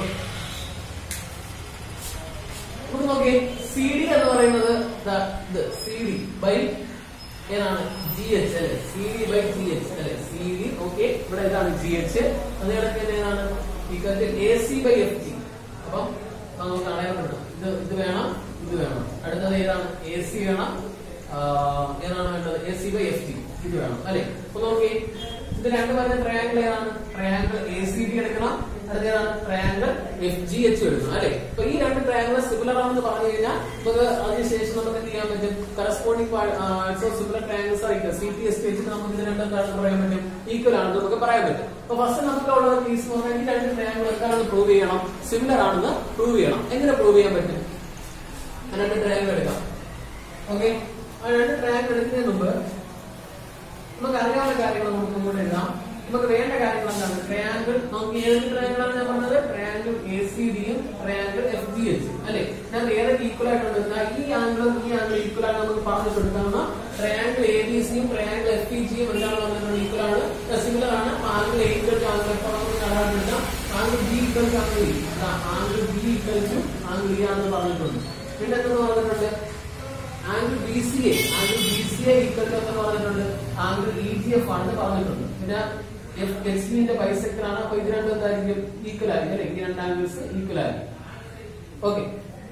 നമുക്ക് നോക്കിയേ സി ഡി എന്ന് പറയുന്നത് ദാ ഇത് സി ഡി ബൈ ഏതാണ് ജി എച്ച് അല്ലെ C D by G H അല്ലെ സി ഡി ഓക്കെ ഇവിടെ ഇതാണ് ജി എച്ച് അത് കണക്ക് തന്നെ ഏതാണ് equal A C by F G അപ്പം നമുക്ക് അടയാളപ്പെടും ഇത് ഇത് വേണം ഇത് വേണം അടുത്തത് ഏതാണ് എ സി വേണം ആ, ഏതാണ് വേണ്ടത് A C by F G ഇത് വേണം അല്ലെ അപ്പൊ നോക്കി ഇത് രണ്ട് പറയുന്ന ട്രയാങ്കിൾ ഏതാണ് ട്രയാങ്കിൾ എ സി ബി എടുക്കണം അടുത്ത ഏതാണ് ട്രയാങ്കിൾ എഫ് ജി എച്ച് എടുക്കണം അല്ലെ അപ്പൊ ഈ രണ്ട് ട്രയാങ്കിൾ സിമിലർ ആണെന്ന് പറഞ്ഞു കഴിഞ്ഞാൽ നമുക്ക് അതിനുശേഷം നമുക്ക് എന്ത് ചെയ്യാൻ പറ്റും കറസ്പോണ്ടിങ് സിമിലർ ട്രയാങ്കിൾസ് ആയിട്ട് സി ടി എസ് വെച്ചിട്ട് നമുക്ക് ഇത് രണ്ടും എന്താണെന്ന് പറയാൻ പറ്റും ഈക്വൽ ആണെന്ന് നമുക്ക് പറയാൻ പറ്റും അപ്പൊ ഫസ്റ്റ് നമുക്ക് ഉള്ള കേസ് എന്ന് പറഞ്ഞാൽ ഈ രണ്ട് ട്രയാങ്കിൾ എന്താണെന്ന് പ്രൂവ് ചെയ്യണം സിമിലർ ആണെന്ന് പ്രൂവ് ചെയ്യണം എങ്ങനെ പ്രൂവ് ചെയ്യാൻ പറ്റും ആ രണ്ട് ട്രയാങ്കിൾ എടുക്കാം ഓക്കെ ആ രണ്ട് ട്രയാങ്കിൾ എടുക്കുന്നതിന് മുമ്പ് നമുക്ക് അറിയാവുന്ന കാര്യങ്ങൾ നമുക്ക് മുമ്പോട്ട് എഴുതാം നമുക്ക് വേണ്ട കാര്യങ്ങൾ എന്താണ് ട്രയാങ്കിൾ നമുക്ക് ഏത് ട്രയാങ്കിൾ ആണ് ഞാൻ പറഞ്ഞത് ട്രയാങ്കിൾ എ സി ഡിയും ട്രയാങ്കിൾ എഫ് ജി എച്ച് അല്ലെ ഞാൻ ഏതൊക്കെ ഈക്വൽ ആയിട്ടുണ്ട് എന്നാ ഈ ആംഗിളും ഈ ആംഗിൾ ഈക്വൽ ആണ് നമുക്ക് പറഞ്ഞു കൊടുക്കാവുന്ന ട്രയാങ്കിൾ എ ബി സിയും ട്രയാങ്കിൾ എഫ് പി ജിയും എന്താണ് പറഞ്ഞിട്ടുണ്ട് ഈക്വൽ ആണ് സിമിലർ ആണ് angle A equal to angle F നമുക്ക് കാണാൻ angle B equal to angle E angle B equal to angle E ആണെന്ന് പറഞ്ഞിട്ടുണ്ട് പിന്നെ എന്തെന്ന് പറഞ്ഞിട്ടുണ്ട് angle B C A angle B C A equal to എന്ന് പറഞ്ഞിട്ടുണ്ട് ആംഗിൾ ഇ ജി എഫ് ആണെന്ന് പറഞ്ഞിട്ടുണ്ട് പിന്നെ എഫ് എക്സ് ബിന്റെ ബൈസെക്ടർ ആണ് അപ്പൊ ഇത് രണ്ടും എന്തായിരിക്കും ഈക്വൽ ആയിരിക്കും അല്ലെ ഈ രണ്ട് ആംഗിൾസ് ഈക്വൽ ആയിരിക്കും ഓക്കെ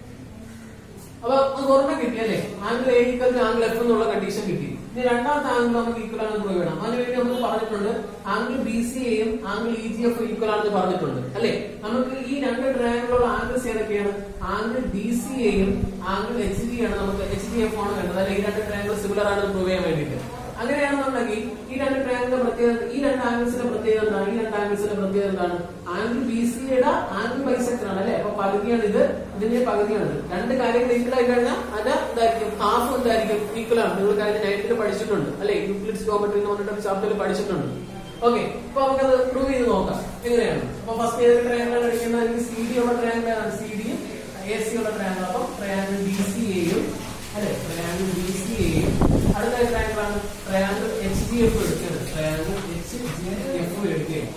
അപ്പൊ നമുക്ക് ഓർമ്മ കിട്ടി അല്ലേ angle A equal to angle F എന്നുള്ള കണ്ടീഷൻ കിട്ടി ഇനി രണ്ടാമത്തെ ആംഗിൾ നമുക്ക് ഈക്വൽ ആണെന്ന് പ്രൂവ് ചെയ്യണം അതിനുവേണ്ടി നമുക്ക് പറഞ്ഞിട്ടുണ്ട് ആംഗിൾ ബി സി എയും angle E G F equal ആണെന്ന് പറഞ്ഞിട്ടുണ്ട് അല്ലെ നമുക്ക് ഈ രണ്ട് ട്രയാങ്കിളുള്ള ആംഗിൾസ് ഏതൊക്കെയാണ് ആംഗിൾ ബി സി എയും ആംഗിൾ എച്ച് ഡി ആണ് നമുക്ക് എച്ച് ഡി എഫ് ആണ് വേണ്ടത് അല്ലെ ഈ രണ്ട് ട്രയാങ്കിൾ സിമിലർ ആണെന്ന് പ്രൂവ് ചെയ്യാൻ വേണ്ടിയിട്ട് അങ്ങനെയാണെന്നുണ്ടെങ്കിൽ ഈ രണ്ട് ട്രയാങ്കിളിന്റെ പ്രത്യേകത ഈ രണ്ട് ആംഗിൾസിന്റെ പ്രത്യേകത എന്താണ് ഈ രണ്ട് ആംഗിൾസിന്റെ പ്രത്യേകത എന്താണ് ആംഗിൾ ബി സിയുടെ ആംഗിൾ ബൈസെക്ടർ ആണ് അല്ലെ അപ്പൊ പകുതിയാണ് ഇത് ഇതിന്റെ പകുതിയാണ് ഇത്. രണ്ട് കാര്യങ്ങൾ ഈക്വൽ ആയി കഴിഞ്ഞാൽ അത് എന്തായിരിക്കും ഹാഫ് എന്തായിരിക്കും ഈക്വൽ ആണ് നിങ്ങൾ കഴിഞ്ഞ നയൻത്തിൽ പഠിച്ചിട്ടുണ്ട് അല്ലെ യൂക്ലിഡ്സ് ജോമെട്രി എന്ന് പറഞ്ഞിട്ട് ചാപ്റ്ററിൽ പഠിച്ചിട്ടുണ്ട് ഓക്കെ അപ്പൊ നമുക്കത് പ്രൂവ് ചെയ്ത് നോക്കാം എങ്ങനെയാണ് അപ്പൊ ഫസ്റ്റ് ഏത് ട്രയാങ്കിളാണ് എടുക്കുന്നത് സി ഡി ഉള്ള ട്രയാങ്കിൾ ആണ് സി ഡിയും എ സി ഉള്ള ട്രയാങ്കിൾ അപ്പം ട്രയാങ്കിൾ ബി സി എയും അല്ലെ ട്രയാങ്കിൾ ബി സി എയും അടുത്ത ട്രയാങ്കിൾ ആണ് ട്രയാങ്കിൾ എച്ച് ഡി എഫ് എടുക്കുകയാണ് ട്രയാങ്കിൾ എച്ച് ഡി എഫ് എടുക്കുകയാണ്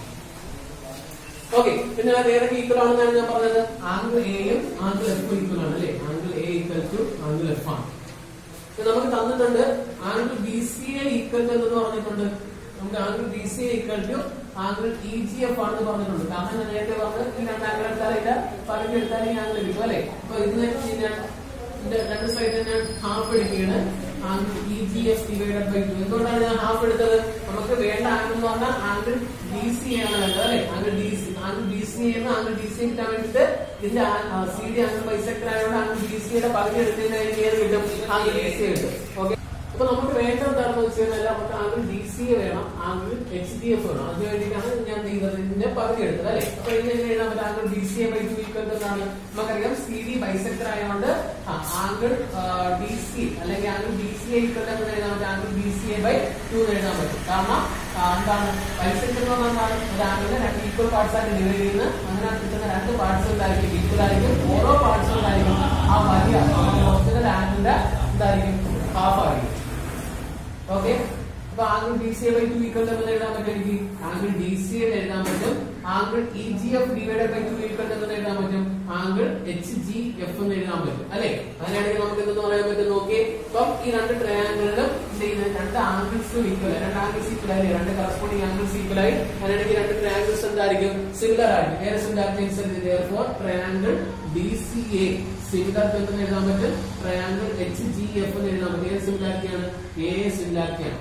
ഓക്കെ പിന്നെ അത് ഏതൊക്കെ ഈക്വൽ ആണെന്നാണ് ഞാൻ പറഞ്ഞത് ആംഗിൾ എയും ആംഗിൾ എഫ് ഈക്വൽ ആണ് അല്ലെ angle A equal to angle F ആണ് ഇത് നമുക്ക് തന്നിട്ടുണ്ട് angle B C A equal എന്ന് പറഞ്ഞിട്ടുണ്ട് നമുക്ക് angle B C A equal to angle E G F ആണെന്ന് പറഞ്ഞിട്ടുണ്ട് കാരണം ഞാൻ നേരത്തെ പറഞ്ഞത് ഈ രണ്ട് ആംഗിൾ എടുത്താലില്ല പകുതി എടുത്താൽ ഈ ആംഗിൾ കിട്ടും അല്ലെ അപ്പൊ ഇതിന് ഞാൻ ഇതിന്റെ രണ്ട് സൈഡിൽ ഞാൻ ഹാഫ് എടുക്കുകയാണ് angle E G F divided by two എന്തുകൊണ്ടാണ് ഞാൻ ഹാഫ് എടുത്തത് നമുക്ക് വേണ്ട ആംഗിൾ എന്ന് പറഞ്ഞാൽ ആംഗിൾ ഡി സി ആണ് വേണ്ടത് അല്ലെ angle D C angle D C എന്ന് ആംഗിൾ ഡി സി കിട്ടാൻ വേണ്ടിയിട്ട് ഇതിന്റെ സി ഡി ആംഗിൾ ബൈസെക്ടർ ആയതുകൊണ്ട് ആംഗിൾ ഡി സിയുടെ പകുതി എടുത്തതിന് എനിക്ക് ഏത് കിട്ടും ആംഗിൾ ഡി സി കിട്ടും ഓക്കെ അപ്പൊ നമുക്ക് വേണ്ടത് എന്താണെന്ന് വെച്ച് കഴിഞ്ഞാൽ നമുക്ക് ആംഗിൾ ഡി സി വേണം ആംഗിൾ എച്ച് ഡി എഫ് വേണം അതിന് വേണ്ടിയിട്ടാണ് ഞാൻ ചെയ്തത് ഇതിന്റെ പകുതി എടുത്തത് അല്ലെ അപ്പൊ ഇതിന് എങ്ങനെ എഴുതാൻ പറ്റും angle D C A by two equal എന്നാണ് നമുക്കറിയാം സി ഡി ബൈസെക്ടർ ആയതുകൊണ്ട് ആംഗിൾ ഡി സി അല്ലെങ്കിൽ angle D C A equal എന്ന് എഴുതാൻ പറ്റും angle D C A by two എഴുതാൻ പറ്റും കാരണം ആ, എന്താണ് ബൈസെക്ടർ എന്ന് പറഞ്ഞാൽ ഒരു ആംഗിളിനെ രണ്ട് ഈക്വൽ പാർട്സ് ആയിട്ട് ഡിവൈഡ് ചെയ്യുന്ന അങ്ങനെ കിട്ടുന്ന രണ്ട് പാർട്സ് എന്തായിരിക്കും ഈക്വൽ ആയിരിക്കും ഓരോ പാർട്സ് എന്തായിരിക്കും ആ വലിയ ഒറിജിനൽ ആംഗിളിന്റെ എന്തായിരിക്കും ഹാഫ് ആയിരിക്കും ഓക്കെ അപ്പൊ angle D C A by two equal എന്ന് എഴുതാൻ പറ്റും എനിക്ക് ആംഗിൾ ഡി സി എന്ന് എഴുതാൻ പറ്റും angle E G F divided by two equal എന്ന് എഴുതാൻ പറ്റും ആംഗിൾ എച്ച് ജി എഫ് എന്ന് എഴുതാൻ പറ്റും അല്ലെ അങ്ങനെയാണെങ്കിൽ നമുക്ക് എന്തെന്ന് പറയാൻ പറ്റും നോക്കി അപ്പം ഈ രണ്ട് ട്രയാങ്കിളിലും എന്ത് ചെയ്യുന്നത് രണ്ട് ആംഗിൾസും ഈക്വൽ രണ്ട് ആംഗിൾസ് ഈക്വൽ ആയി രണ്ട് കറസ്പോണ്ടിങ് ആംഗിൾസ് ഈക്വൽ ആയി അങ്ങനെയാണെങ്കിൽ രണ്ട് ട്രയാങ്കിൾസ് എന്തായിരിക്കും സിമിലർ ആയിരിക്കും വേറെ similarity for triangle D C A similar എന്ന് എഴുതാൻ പറ്റും ട്രയാങ്കിൾ എച്ച് ജി എഫ് എന്ന് എഴുതാൻ പറ്റും ഏത് സിമിലാരിറ്റിയാണ് എ സിമിലാരിറ്റിയാണ്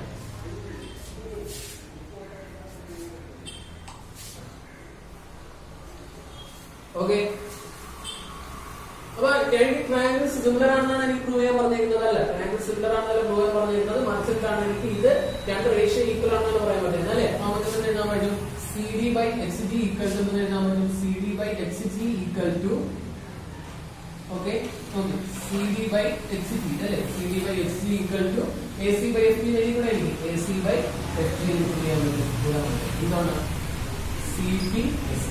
ഓക്കെ അപ്പൊ ട്രയാങ്കിൾ സിമിലർ ആണെന്നാണ് എനിക്ക് പ്രൂവ് ചെയ്യാൻ പറഞ്ഞിരിക്കുന്നത് അല്ല ട്രയാങ്കിൾ സിമിലർ ആണെന്നല്ല പ്രൂവ് ചെയ്യാൻ പറഞ്ഞിരിക്കുന്നത് മറിച്ചിട്ടാണ് എനിക്ക് ഇത് രണ്ട് റേഷ്യോ ഈക്വൽ ആണെന്ന് പറയാൻ പറ്റുന്നത് അല്ലെ അപ്പൊ നമുക്ക് എന്ത് എഴുതാൻ പറ്റും C D by H G equal to എന്ന് എഴുതാൻ പറ്റും C D by H G equal to okay okay C D by H G അല്ലെ C D by H G equal to A C by F G വഴി കൂടെ എനിക്ക് A C by F G ചെയ്യാൻ പറ്റും എഴുതാൻ പറ്റും ഇതാണ് C P S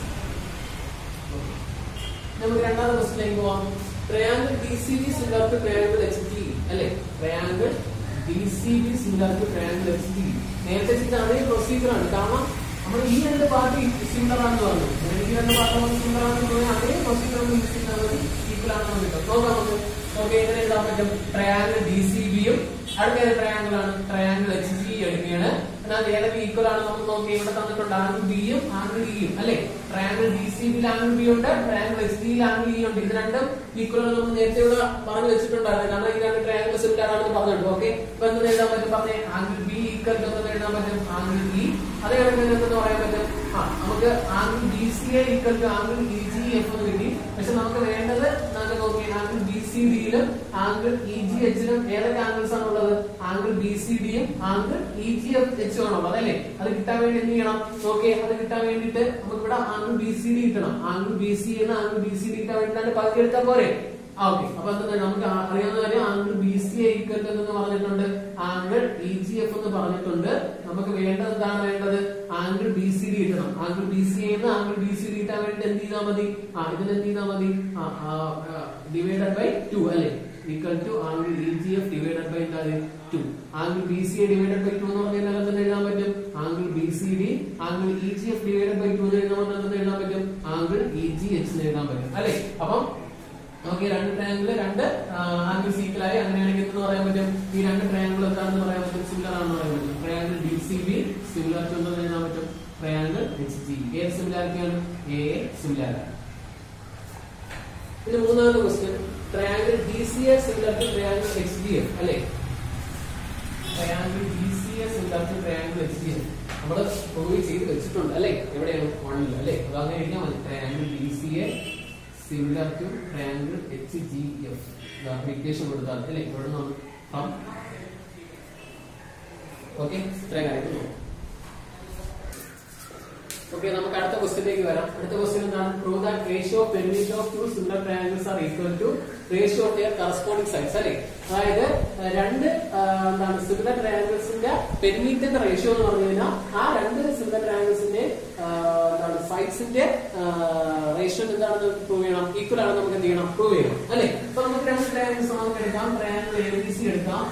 നമുക്ക് രണ്ടാമത്തെ ക്വസ്റ്റിലേക്ക് പോവാം triangle D C B similar to triangle H G അല്ലെ triangle D C B similar to triangle H G നേരത്തെ ചെയ്ത അതേ പ്രൊസീജിയർ ആണ് കാരണം നമ്മൾ ഈ രണ്ട് പാർട്ടി സിമിലർ ആണെന്ന് പറഞ്ഞു ഈ രണ്ട് പാർട്ടി സിമിലർ ആണെന്ന് പറഞ്ഞാൽ അതേ പ്രൊസീജിയർ യൂസ് ചെയ്താൽ മതി ഈക്വൽ ആണെന്ന് കിട്ടും നോക്കാം നമുക്ക് ഓക്കെ എങ്ങനെ എഴുതാൻ പറ്റും ട്രയാങ്കിൾ ഡി സി ബിയും അടുത്ത ട്രയാങ്കിൾ ആണ് ട്രയാങ്കിൾ എച്ച് ജി എടുക്കുകയാണ് എന്നാൽ ഏതൊക്കെ ഈക്വൽ ആണ് നമുക്ക് നോക്കി ഇവിടെ തന്നിട്ടുണ്ട് ആംഗിൾ ബിയും ആംഗിൾ ഇയും അല്ലെ ട്രയാങ്കിൾ ഡി സി ബിയിൽ ആംഗിൾ ബി ഉണ്ട് ട്രയാങ്കിൾ എച്ച് ഡിയിൽ ആംഗിൾ ഇ ഉണ്ട് ഇത് രണ്ടും ഈക്വൽ ആണ് നമ്മൾ നേരത്തെ ഇവിടെ പറഞ്ഞു വെച്ചിട്ടുണ്ടായിരുന്നു കാരണം ഈ രണ്ട് ട്രയാങ്കിൾ സിമിലർ ആണെന്ന് പറഞ്ഞിട്ടുണ്ട് ഓക്കെ ഇപ്പൊ എന്ത് എഴുതാൻ പറ്റും പറഞ്ഞേ ആംഗിൾ ബി ഈക്വൽ എന്ന് എഴുതാൻ പറ്റും ആംഗിൾ ഇ അതേ കണക്ക് എന്തെന്ന് പറയാൻ പറ്റും ആ നമുക്ക് angle B C A equal to angle E G F എന്ന് കിട്ടി പക്ഷെ നമുക്ക് വേണ്ടത് നമുക്ക് നോക്കി ആംഗിൾ ബി സി ഡിയിലും ആംഗിൾ ഇ ജി എച്ചിലും ഏതൊക്കെ ആംഗിൾസ് ആണ് ഉള്ളത് ആംഗിൾ ബി സി ഡിയും ആംഗിൾ ഇ ജി എഫ് എച്ചും ആണ് ഉള്ളത് അല്ലേ അത് കിട്ടാൻ വേണ്ടി എന്ത് ചെയ്യണം നോക്കി അത് കിട്ടാൻ വേണ്ടിയിട്ട് നമുക്ക് ഇവിടെ ആംഗിൾ ബി സി ഡി കിട്ടണം ആംഗിൾ ബി സി എന്ന് ആംഗിൾ ബി സി ഡി കിട്ടാൻ വേണ്ടിയിട്ടാണ് പകുതി എടുത്താൽ പോരെ ആ ഓക്കെ അപ്പൊ എന്താ നമുക്ക് ആ- അറിയാവുന്ന കാര്യം ആംഗിൾ ബി സി ഈക്വൽ എന്ന് പറഞ്ഞിട്ടുണ്ട് ആംഗിൾ ഇ ജി എഫ് എന്ന് പറഞ്ഞിട്ടുണ്ട് നമുക്ക് വേണ്ടത് എന്താണ് വേണ്ടത് ആംഗിൾ ബി സി ഡി കിട്ടണം ആംഗിൾ ബി സി എന്ന് ആംഗിൾ ബി സി ഡി കിട്ടാൻ വേണ്ടി എന്ത് ചെയ്താൽ മതി ആ ഇതിന് എന്ത് ചെയ്താൽ മതി ഡിവൈഡഡ് ബൈ ടു അല്ലെ equal to angle E G F divided by എന്താണ് two angle B C A divided by two എന്ന് പറഞ്ഞാൽ എന്തെന്ന് എഴുതാൻ പറ്റും angle B C D angle E G F divided by two എന്ന് എഴുതാൻ പറ്റും എന്തെന്ന് എഴുതാൻ പറ്റും ആംഗിൾ ഇ ജി എച്ച് എന്ന് എഴുതാൻ പറ്റും അല്ലെ അപ്പം ഓക്കെ രണ്ട് ട്രയാങ്കിൾ രണ്ട് ആംഗിൾ സീക്കലായി അങ്ങനെയാണെങ്കിൽ എന്ന് പറയാൻ പറ്റും ഈ രണ്ട് ട്രയാങ്കിൾ എന്താണെന്ന് പറയാൻ പറ്റും സിമിലർ ആണെന്ന് പറയാൻ പറ്റും triangle D C B similar to എന്ന് എഴുതാൻ പറ്റും ട്രയാങ്കിൾ എച്ച് ജി ഏത് സിമിലാരിറ്റിയാണ് എ സിമിലാരിറ്റി പിന്നെ മൂന്നാമത്തെ question triangle D C A similar to triangle H D F അല്ലെ triangle D C A similar to triangle H D F നമ്മൾ prove ചെയ്ത് വെച്ചിട്ടുണ്ട് അല്ലെ എവിടെയാണ് ഓണില്ല അല്ലെ അത് അങ്ങനെ എഴുതിയാൽ മതി triangle D C A similar to triangle H G F equation കൊടുത്താൽ അല്ലെ ഇവിടെ നിന്ന് ഫ്രം ഓക്കെ ഇത്രയും കാര്യങ്ങൾ നോക്കാം ഓക്കെ നമുക്ക് അടുത്ത ക്വസ്റ്റിലേക്ക് വരാം അടുത്ത ക്വസ്റ്റ്യൻ എന്താണ് prove that ratio of perimeter of two similar triangles are equal to ratio of their corresponding sides അല്ലെ അതായത് ആ, രണ്ട് ആ, എന്താണ് സിമിലർ ട്രയാങ്കിൾസിന്റെ പെരിമീറ്ററിന്റെ റേഷ്യോ എന്ന് പറഞ്ഞു കഴിഞ്ഞാൽ ആ രണ്ട് സിമിലർ ട്രയാങ്കിൾസിന്റെ എന്താണ് സൈഡ്സിന്റെ റേഷ്യോ എന്താണെന്ന് പ്രൂവ് ചെയ്യണം ഈക്വൽ ആണെന്ന് നമുക്ക് എന്ത് ചെയ്യണം പ്രൂവ് ചെയ്യണം അല്ലെ അപ്പൊ നമുക്ക് രണ്ട് ട്രയാങ്കിൾസ് നമുക്ക് എടുക്കാം ട്രയാങ്കിൾ എ ബി സി എടുക്കാം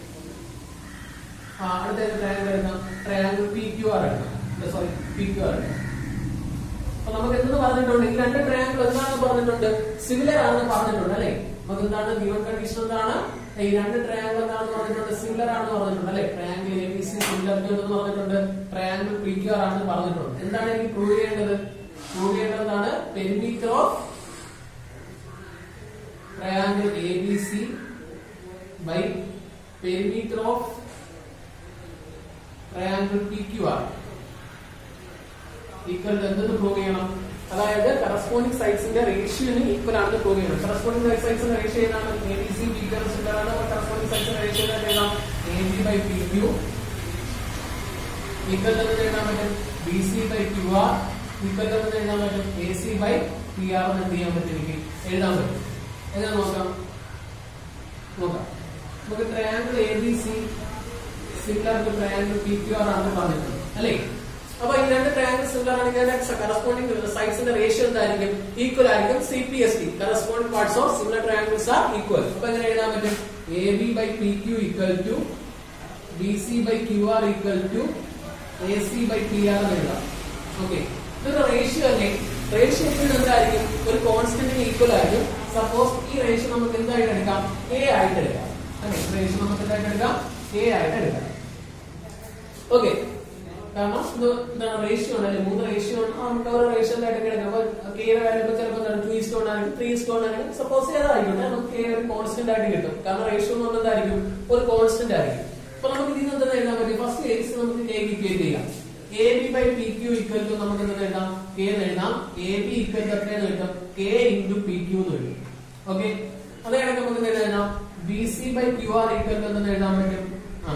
ആ, അടുത്ത ട്രയാങ്കിൾ എടുക്കാം ട്രയാങ്കിൾ പി ക്യു ആർ എടുക്കാം സോറി പി ക്യു ആർ എടുക്കാം അപ്പൊ നമുക്ക് എന്തെന്ന് പറഞ്ഞിട്ടുണ്ട് ഈ രണ്ട് ട്രയാങ്കിൾ എന്താണെന്ന് പറഞ്ഞിട്ടുണ്ട് സിമിലർ ആണെന്ന് പറഞ്ഞിട്ടുണ്ട് അല്ലെ നമുക്ക് എന്താണ് ഗിവൺ കണ്ടീഷൻ എന്താണ് ഈ രണ്ട് ട്രയാങ്കിൾ എന്താണെന്ന് പറഞ്ഞിട്ടുണ്ട് സിമിലർ ആണെന്ന് പറഞ്ഞിട്ടുണ്ട് അല്ലെ triangle A B C similar to എന്ന് പറഞ്ഞിട്ടുണ്ട് ട്രയാങ്കിൾ പി ക്യു ആർ ആണെന്ന് പറഞ്ഞിട്ടുണ്ട് എന്താണ് എനിക്ക് പ്രൂവ് ചെയ്യേണ്ടത് പ്രൂവ് ചെയ്യേണ്ടത് എന്താണ് perimeter of triangle A B C by perimeter of triangle P Q R equal എന്തെന്ന് പ്രൂവ് ചെയ്യണം അതായത് കറസ്പോണ്ടിങ് സൈഡ്സിന്റെ റേഷ്യോന് ഈക്വൽ ആണെന്ന് പ്രൂവ് ചെയ്യണം കറസ്പോണ്ടിങ് സൈഡ്സിന്റെ റേഷ്യോ ഏതാണ് എ ബി സി ബി ആണ് കറസ്പോണ്ടിങ് സൈഡ്സിന്റെ റേഷ്യോ ഏതാണ് A B by P Q equal എന്ന് എഴുതാൻ പറ്റും B C by Q R equal എന്ന് എഴുതാൻ പറ്റും A C by P R എന്ന് എന്ത് ചെയ്യാൻ പറ്റും എനിക്ക് എഴുതാൻ പറ്റും എങ്ങനെ നോക്കാം നോക്കാം നമുക്ക് triangle A B C similar to triangle P Q R ആണെന്ന് പറഞ്ഞിട്ടുണ്ട് അല്ലേ അപ്പൊ ഈ രണ്ട് ട്രയാങ്കിൾ സിമിലർ ആണെങ്കിൽ കറസ്പോണ്ടിങ് സൈഡ്സിന്റെ റേഷ്യോ എന്തായിരിക്കും ഈക്വൽ ആയിരിക്കും C P S T corresponding parts of similar triangles are equal അപ്പൊ എങ്ങനെ എഴുതാൻ പറ്റും A B by P Q equal to B C by Q R equal to A C by P R എന്ന് എഴുതാം okay ഇതൊരു ratio അല്ലേ ratio എപ്പോഴും എന്തായിരിക്കും ഒരു കോൺസ്റ്റന്റിന് ഈക്വൽ ആയിരിക്കും സപ്പോസ് ഈ റേഷ്യോ നമുക്ക് എന്തായിട്ട് എടുക്കാം എ ആയിട്ട് എടുക്കാം അല്ലെ റേഷ്യോ നമുക്ക് എന്തായിട്ട് എടുക്കാം എ ആയിട്ട് എടുക്കാം ഓക്കെ കാരണം ഇത് എന്താണ് റേഷ്യോ ആണ് അല്ലെ മൂന്ന് റേഷ്യോ ആണ് ആ, നമുക്ക് ഓരോ റേഷ്യോ ആയിട്ട് എടുക്കാം അപ്പൊ കെയുടെ വാല്യൂ ഇപ്പൊ ചിലപ്പോൾ എന്താണ് ടു ഇസ്റ്റോൺ ആണെങ്കിൽ ത്രീ ഇസ്റ്റോൺ ആണെങ്കിൽ സപ്പോസ് ഏതായിരിക്കട്ടെ നമുക്ക് കെ ഒരു കോൺസ്റ്റന്റ് ആയിട്ട് കിട്ടും കാരണം റേഷ്യോ എന്ന് പറഞ്ഞാൽ എന്തായിരിക്കും ഒരു കോൺസ്റ്റന്റ് ആയിരിക്കും അപ്പൊ നമുക്ക് ഇതിൽ നിന്ന് എന്താ എഴുതാൻ പറ്റും ഫസ്റ്റ് കേസ് നമുക്ക് കെ ഇക്വേറ്റ് ചെയ്യാം A B by P Q equal to നമുക്ക് എന്താ എഴുതാം കെ എന്ന് എഴുതാം എ ബി ഈക്വൽ ടു എത്രയെന്ന് കിട്ടും കെ ഇൻറ്റു പി ക്യു എന്ന് കിട്ടും ഓക്കെ അതേ കണക്ക് നമുക്ക് എന്ത് എഴുതാം B C by Q R equal എന്ന് എഴുതാൻ പറ്റും ആ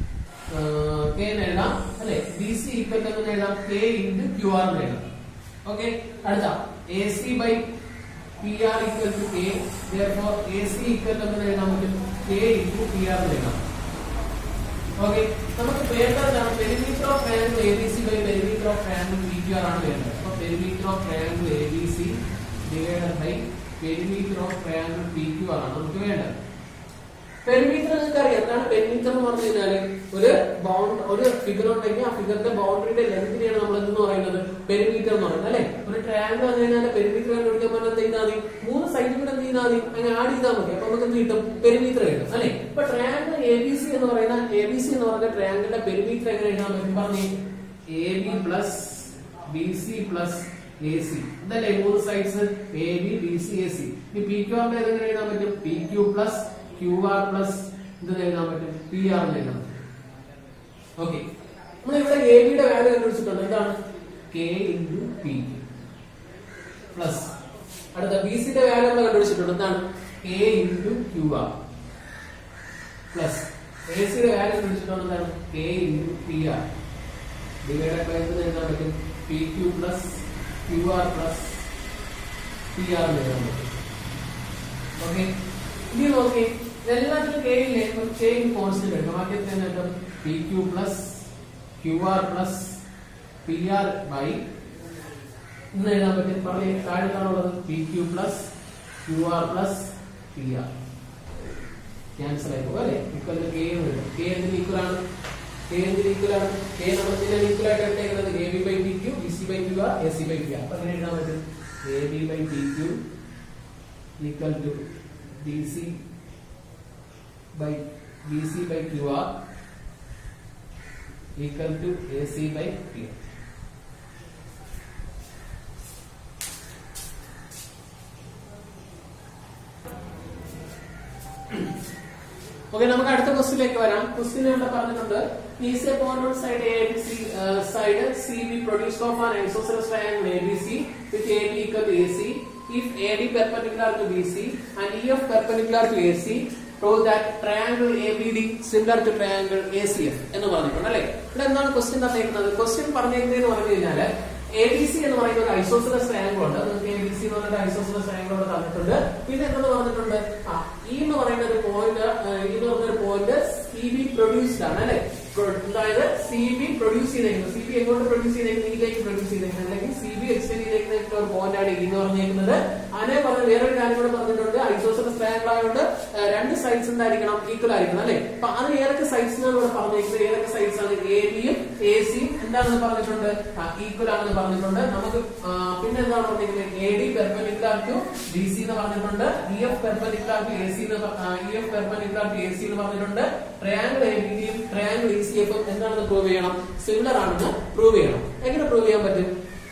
കെ എന്ന് എഴുതാം അല്ലെ ബി സി ഈക്വൽ എന്ന് എഴുതാം കെ ഇൻറ്റു ക്യു ആർ എന്ന് എഴുതാം ഓക്കെ അടുത്ത A C by P R equal to K therefore A C equal എന്ന് എഴുതാൻ പറ്റും കെ ഇൻറ്റു പി ആർ എന്ന് എഴുതാം ഓക്കെ നമുക്ക് വേണ്ടതാണ് perimeter of triangle A B C by perimeter of triangle P Q R ആണ് വേണ്ടത് അപ്പൊ perimeter of triangle A B C divided by perimeter of triangle P Q R ആണ് നമുക്ക് വേണ്ടത് പെരിമീറ്റർ നിങ്ങൾക്ക് അറിയാം എന്താണ് പെരിമീറ്റർ എന്ന് പറഞ്ഞു കഴിഞ്ഞാല് ഒരു ബൗണ്ട് ഒരു ഫിഗർ ഉണ്ടെങ്കിൽ ആ ഫിഗറിന്റെ ബൗണ്ടറിയുടെ ലെങ്തിനെയാണ് നമ്മൾ എന്തെന്ന് പറയുന്നത് പെരിമീറ്റർ എന്ന് പറയുന്നത് അല്ലെ ഒരു ട്രയാങ്കിൾ വന്നു കഴിഞ്ഞാൽ പെരിമീറ്റർ കണ്ടുപിടിക്കാൻ പറഞ്ഞാൽ എന്ത് ചെയ്താൽ മതി മൂന്ന് സൈഡിൽ കൂടെ എന്ത് ചെയ്താൽ മതി അങ്ങനെ ആഡ് ചെയ്താൽ മതി അപ്പൊ നമുക്ക് എന്ത് കിട്ടും പെരിമീറ്റർ കിട്ടും അല്ലെ ഇപ്പൊ ട്രയാങ്കിൾ എ ബി സി എന്ന് പറയുന്ന എ ബി സി എന്ന് പറയുന്ന ട്രയാങ്കിളിന്റെ പെരിമീറ്റർ എങ്ങനെ എഴുതാൻ പറ്റും പറഞ്ഞു A B plus B C plus A C ഇതല്ലേ മൂന്ന് sides A B B C A C ഇനി പി ക്യു ആറിന്റെ എങ്ങനെ എഴുതാൻ പറ്റും P Q plus Q R plus ഇത് എഴുതാൻ പറ്റും പി ആർ എന്ന് എഴുതാൻ പറ്റും ഓക്കെ നമ്മൾ ഇവിടെ എ ബിയുടെ വാല്യൂ കണ്ടുപിടിച്ചിട്ടുണ്ട് എന്താണ് കെ ഇൻറ്റു പി പ്ലസ് അടുത്ത ബി സിയുടെ വാല്യൂ നമ്മൾ കണ്ടുപിടിച്ചിട്ടുണ്ട് എന്താണ് K into Q R plus A സിയുടെ വാല്യൂ കണ്ടുപിടിച്ചിട്ടുണ്ട് എന്താണ് K into P R divide by എന്ത് എഴുതാൻ പറ്റും P Q plus Q R plus P R എന്ന് എഴുതാൻ പറ്റും ഓക്കെ ഇനി നോക്കി എല്ലാത്തിലും കെ ഇല്ലേ കെ ഇൻ കോൺസ്റ്റന്റ് എടുക്കാം ആദ്യത്തെ നേട്ടം P Q plus Q R plus P R by ഇന്ന് എഴുതാൻ പറ്റും പറഞ്ഞ താഴത്താണുള്ളത് P Q plus Q R plus P R cancel ആയി പോകും അല്ലെ ഇക്വൽ കെ എന്ന് വരും കെ എന്തിന് ഈക്വൽ ആണ് കെ എന്തിന് ഈക്വൽ ആണ് കെ നമ്മൾ എന്തിനാണ് ഈക്വൽ ആയിട്ട് എടുത്തേക്കുന്നത് A B by P Q B C by Q R A C by P R അപ്പൊ എങ്ങനെ എഴുതാൻ പറ്റും A B by P Q equal to B C by BC by QR equal to AC by P. Okay നമുക്ക് അടുത്ത ക്വസ്റ്റിലേക്ക് വരാം question ഇവിടെ പറഞ്ഞിട്ടുണ്ട് is A point on side A B C side C B produced of an isosceles triangle A B C with A B equal to A C if AD perpendicular to BC and EF perpendicular to AC prove that triangle ABD similar to triangle ACF എന്ന് പറഞ്ഞിട്ടുണ്ട് അല്ലെ ഇവിടെ എന്താണ് question തന്നേക്കുന്നത് question പറഞ്ഞേക്കുന്നത് പറഞ്ഞു കഴിഞ്ഞാല് A B C എന്ന് പറയുന്ന ഒരു ഐസോസലസ് ട്രയാങ്കിൾ ഉണ്ട് നിങ്ങൾക്ക് എ ബി സി എന്ന് പറഞ്ഞ ഐസോസലസ് ട്രയാങ്കിൾ ഇവിടെ തന്നിട്ടുണ്ട് പിന്നെ എന്തെന്ന് പറഞ്ഞിട്ടുണ്ട് ആ ഇ എന്ന് പറയുന്ന ഒരു പോയിന്റ് ഇ എന്ന് പറയുന്ന ഒരു പോയിന്റ് സി ബി പ്രൊഡ്യൂസ്ഡ് ആണ് അല്ലെ അതായത് സി ബി പ്രൊഡ്യൂസ് ചെയ്തേക്കുന്നത് സി ബി എങ്ങോട്ട് പ്രൊഡ്യൂസ് ചെയ്തേക്കുന്നത് ഇതിലേക്ക് പ്രൊഡ്യൂസ് ചെയ്തേക്കുന്നത് അല്ലെങ്കിൽ സി ബി എക്സ്റ്റെൻഡ് ചെയ്തേക്കുന്ന ഒരു പോയിന്റ് ആണ് ഇ എന്ന് പറഞ്ഞേക്കുന്നത് അതിനെ പറഞ്ഞ വേറൊരു കാര്യം കൂടെ പറഞ്ഞിട്ടുണ്ട് ഐസോസലസ് ട്രയാങ്കിൾ ആയതുകൊണ്ട് ആ, രണ്ട് സൈഡ്സ് എന്തായിരിക്കണം ഈക്വൽ ആയിരിക്കണം അല്ലെ അപ്പൊ അത് ഏതൊക്കെ സൈഡ്സ് എന്നാണ് ഇവിടെ പറഞ്ഞേക്കുന്നത് ഏതൊക്കെ സൈഡ്സ് ആണ് എ ബിയും എ സിയും എന്താണെന്ന് പറഞ്ഞിട്ടുണ്ട് ഈക്വൽ ആണെന്ന് പറഞ്ഞിട്ടുണ്ട് നമുക്ക് ആ, പിന്നെ എന്താണ് പറഞ്ഞിരിക്കുന്നത് A D perpendicular to B C എന്ന് പറഞ്ഞിട്ടുണ്ട് E F perpendicular to A C E F perpendicular to A C എന്ന് പറഞ്ഞിട്ടുണ്ട് ട്രയാങ്കിൾ എ ബിയും ട്രയാങ്കിൾ ഇ സി എഫും എന്താണെന്ന് പ്രൂവ് ചെയ്യണം സിമിലർ ആണെന്ന് പ്രൂവ് ചെയ്യണം എങ്ങനെ പ്രൂവ് ചെയ്യാൻ പറ്റും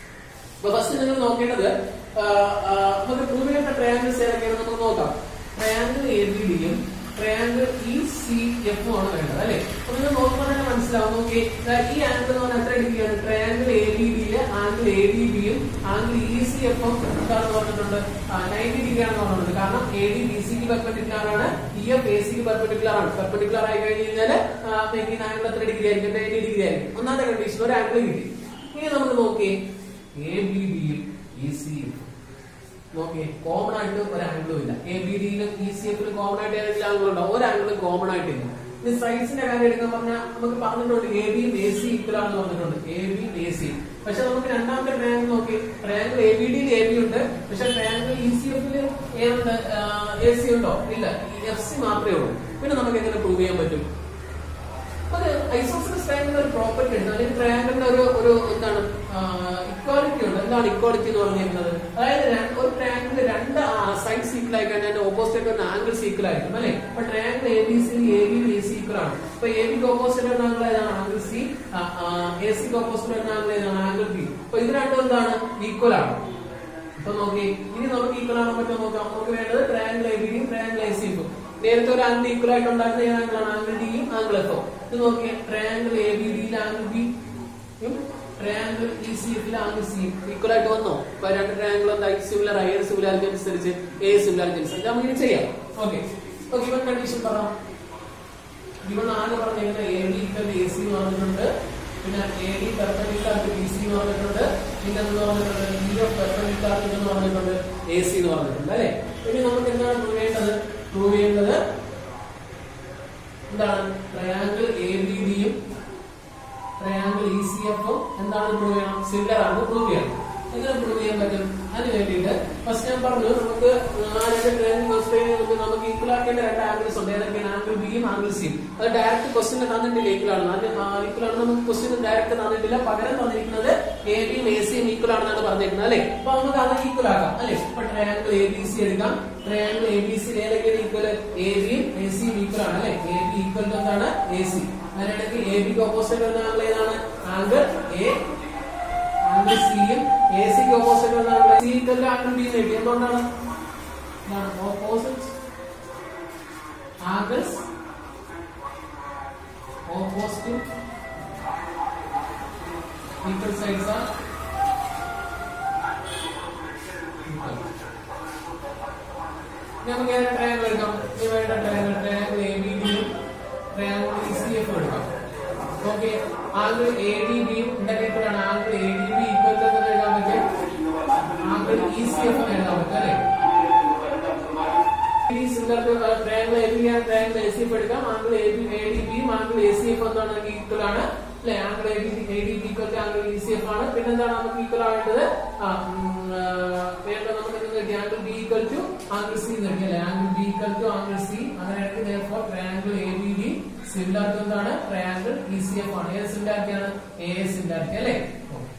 അപ്പൊ ഫസ്റ്റ് നിങ്ങൾ നോക്കേണ്ടത് ആ, ആ, നമുക്ക് പ്രൂവ് ചെയ്യേണ്ട ട്രയാങ്കിൾസ് ഏതൊക്കെയാണെന്ന് നമുക്ക് നോക്കാം ട്രയാങ്കിൾ എ ബി ഡിയും ട്രയാങ്കിൾ ഇ സി എഫും ആണ് വേണ്ടത് അല്ലെ അപ്പൊ നിങ്ങൾ നോക്കുമ്പോൾ തന്നെ മനസ്സിലാവും നോക്കി ഈ ആംഗിൾ എന്ന് പറഞ്ഞാൽ എത്ര ഡിഗ്രിയാണ് ട്രയാങ്കിൾ എ ബി ഡിയിലെ ആംഗിൾ എ ബി ബിയും ആംഗിൾ ഇ സി എഫും എന്താണെന്ന് പറഞ്ഞിട്ടുണ്ട് നയൻറ്റി ഡിഗ്രി ആണെന്ന് പറഞ്ഞിട്ടുണ്ട് കാരണം എ ഡി ബി സിക്ക് പെർപെൻഡിക്കുലർ ആണ് ഇ എഫ് എ സിക്ക് പെർപെൻഡിക്കുലർ ആണ് പെർപെൻഡിക്കുലർ ആയി കഴിഞ്ഞ് കഴിഞ്ഞാൽ ഈ ആംഗിൾ എത്ര ഡിഗ്രി ആയിരിക്കും നയൻറ്റി ഡിഗ്രി ആയിരിക്കും ഒന്നാമത്തെ കണ്ടീഷൻ ഒരു ആംഗിൾ കിട്ടി ഇനി നമുക്ക് നോക്കിയേ എ ബി ഡിയും ഇ സിയും നോക്കിയേ കോമൺ ആയിട്ട് ഒരു ആംഗിളും ഇല്ല എ ബി ഡിയിലും ഇ സി എഫിലും കോമൺ ആയിട്ട് ഏതെങ്കിലും ആംഗിൾ ഉണ്ടോ ഒരു ആംഗിളും കോമൺ ആയിട്ടില്ല ഇനി സൈഡ്സിന്റെ കാര്യം എടുക്കാൻ പറഞ്ഞാൽ നമുക്ക് പറഞ്ഞിട്ടുണ്ട് എ ബിയും എ സി ഈക്വൽ ആണെന്ന് പറഞ്ഞിട്ടുണ്ട് എ ബി എ സി പക്ഷെ നമുക്ക് രണ്ടാമത്തെ ട്രയാങ്കിൾ നോക്കി ട്രയാങ്കിൾ എ ബി ഡിയിൽ എ ബി ഉണ്ട് പക്ഷെ ട്രയാങ്കിൾ ഇ സി എഫിൽ ഏതുണ്ട് എ സി ഉണ്ടോ ഇല്ല എഫ് സി മാത്രമേ ഉള്ളൂ പിന്നെ നമുക്ക് എങ്ങനെ പ്രൂവ് ചെയ്യാൻ പറ്റും അത് ഐസോസലസ് ട്രയാങ്കിളിന്റെ ഒരു പ്രോപ്പർട്ടി ഉണ്ട് അല്ലെങ്കിൽ ട്രയാങ്കിളിന്റെ ഒരു ഒരു എന്താണ് ഇക്വാലിറ്റി ഉണ്ട് എന്താണ് ഇക്വാലിറ്റി എന്ന് പറഞ്ഞിരിക്കുന്നത് അതായത് ര- ഒരു ട്രയാങ്കിൾ രണ്ട് സൈഡ് സീക്വൽ ആയി കഴിഞ്ഞാൽ ഓപ്പോസിറ്റ് ഒരു ആംഗിൾ സീക്വൽ ആയിരിക്കും അല്ലെ അപ്പൊ triangle A B C A B A C equal ആണ് അപ്പൊ എ ബിക്ക് ഓപ്പോസിറ്റ് വരുന്ന ആംഗിൾ ഏതാണ് ആംഗിൾ സി എ സിക്ക് ഓപ്പോസിറ്റ് വരുന്ന ആംഗിൾ ഏതാണ് ആംഗിൾ ബി അപ്പൊ ഇത് രണ്ടും എന്താണ് ഈക്വൽ ആണ് അപ്പൊ നോക്കി ഇനി നമുക്ക് ഈക്വൽ ആണോ പറ്റുമോ നോക്കാം നമുക്ക് വേണ്ടത് ട്രയാങ്കിൾ എ ബിയും ട്രയാങ്കിൾ എ സിയും നേരത്തെ ഒരു ആംഗിൾ ഈക്വൽ ആയിട്ട് ഉണ്ടാക്കുന്ന ഏത് ആംഗിൾ ആണ് ആംഗിൾ ഡിയും ആംഗിൾ എഫോ ഇത് നോക്കിയേ ട്രയാങ്കിൾ എ ബി ഡിയിൽ angle B triangle E C എഫിൽ ആംഗിൾ സി ഈക്വൽ ആയിട്ട് വന്നോ ഇപ്പൊ രണ്ട് ട്രയാങ്കിൾ എന്തായി സിമിലർ ആയി ഏത് സിമിലാരിറ്റി അനുസരിച്ച് ഏ സിമിലാരിറ്റി അനുസരിച്ച് നമുക്ക് ഇങ്ങനെ ചെയ്യാം ഓക്കെ ഓക്കെ ഇവൻ കണ്ടീഷൻ പറ ഇവൻ ആകെ പറഞ്ഞിരിക്കുന്നത് A D equal A C എന്ന് പറഞ്ഞിട്ടുണ്ട് പിന്നെ A D perpendicular to B C എന്ന് പറഞ്ഞിട്ടുണ്ട് പിന്നെ എന്ന് പറഞ്ഞിട്ടുണ്ട് ബി ഓഫ് പെർപെൻഡിക്കുലർ ടു എന്ന് പറഞ്ഞിട്ടുണ്ട് എ സി എന്ന് പറഞ്ഞിട്ടുണ്ട് അല്ലെ ഇനി നമുക്ക് എന്താണ് പ്രൂവ് ചെയ്യേണ്ടത് പ്രൂവ് ചെയ്യേണ്ടത് എന്താണ് ട്രയാങ്കിൾ എ ബി ഡിയും ട്രയാങ്കിൾ ഇ സി എഫും എന്താണ് പ്രൂവ് ചെയ്യണം സിമിലർ ആണ് പ്രൂവ് ചെയ്യണം എങ്ങനെ പ്രൂവ് ചെയ്യാൻ പറ്റും അതിന് വേണ്ടിയിട്ട് ഫസ്റ്റ് ഞാൻ പറഞ്ഞു നമുക്ക് ആ രണ്ട് ട്രയാങ്കിൾ കൺസിഡർ ചെയ്യുമ്പോൾ നമുക്ക് ഈക്വൽ ആക്കേണ്ട രണ്ട് ആംഗിൾസ് ഉണ്ട് ഏതൊക്കെയാണ് ആംഗിൾ ബിയും ആംഗിൾ സിയും അത് ഡയറക്റ്റ് ക്വസ്റ്റിന് തന്നിട്ടില്ല ഈക്വൽ ആണ് അതിന് ഈക്വൽ ആണ് നമുക്ക് ക്വസ്റ്റിന് ഡയറക്റ്റ് തന്നിട്ടില്ല പകരം തന്നിരിക്കുന്നത് എ ബിയും എ സിയും ഈക്വൽ ആണെന്നാണ് പറഞ്ഞിരിക്കുന്നത് അല്ലെ അപ്പൊ നമുക്ക് അത് ഈക്വൽ ആക്കാം അല്ലെ ഇപ്പൊ ട്രയാങ്കിൾ എ ബി സി എടുക്കാം ട്രയാങ്കിൾ എ ബി സി ഏതൊക്കെയാണ് ഈക്വൽ എ ബിയും എ സിയും ഈക്വൽ ആണ് അല്ലെ എ ബി ഈക്വൽ ടു എന്താണ് എ സി അങ്ങനെയാണെങ്കിൽ എ ബിക്ക് ഓപ്പോസിറ്റ് വരുന്ന ആംഗിൾ ഏതാണ് ആംഗിൾ എ ആംഗിൾ സിയും എ സിക്ക് ഓപ്പോസിറ്റ് വരുന്ന angle C equal angle B നേടി എന്തുകൊണ്ടാണ് opposite angles opposite equal sides are നമുക്ക് ഏത് ട്രയാങ്കിൾ എടുക്കാം ഇവയുടെ ട്രയാങ്കിൾ ട്രയാങ്കിൾ എ ബി ഡിയും ട്രയാങ്കിൾ ഇ സി എഫ് എടുക്കാം ഓക്കെ ആംഗിൾ എ ഡി ബിയും ഉണ്ടാക്കിയപ്പോഴാണ് angle A D B equal to എന്ന് എഴുതാൻ പറ്റും ആംഗിൾ ഇ സി എഫ് എഴുതാൻ പറ്റും അല്ലെ triangle A B triangle A C F എടുക്കാം angle A B A D ബിയും ആംഗിൾ എ സി എഫ് എന്താണ് ഈക്വൽ ആണ് അല്ലെ angle A B A D B equal to angle E C F ആണ് പിന്നെ എന്താണ് നമുക്ക് ഈക്വൽ ആവേണ്ടത് ആ വേണ്ട നമുക്ക് എന്ത് കിട്ടി angle B equal to angle C കിട്ടി അല്ലെ angle B equal to angle C അങ്ങനെയാണെങ്കിൽ therefore triangle A B D similar to എന്താണ് ട്രയാങ്കിൾ ഇ സി എഫ് ആണ് ഏത് സിമിലാരിറ്റി ആണ് എ സിമിലാരിറ്റി അല്ലെ ഓക്കെ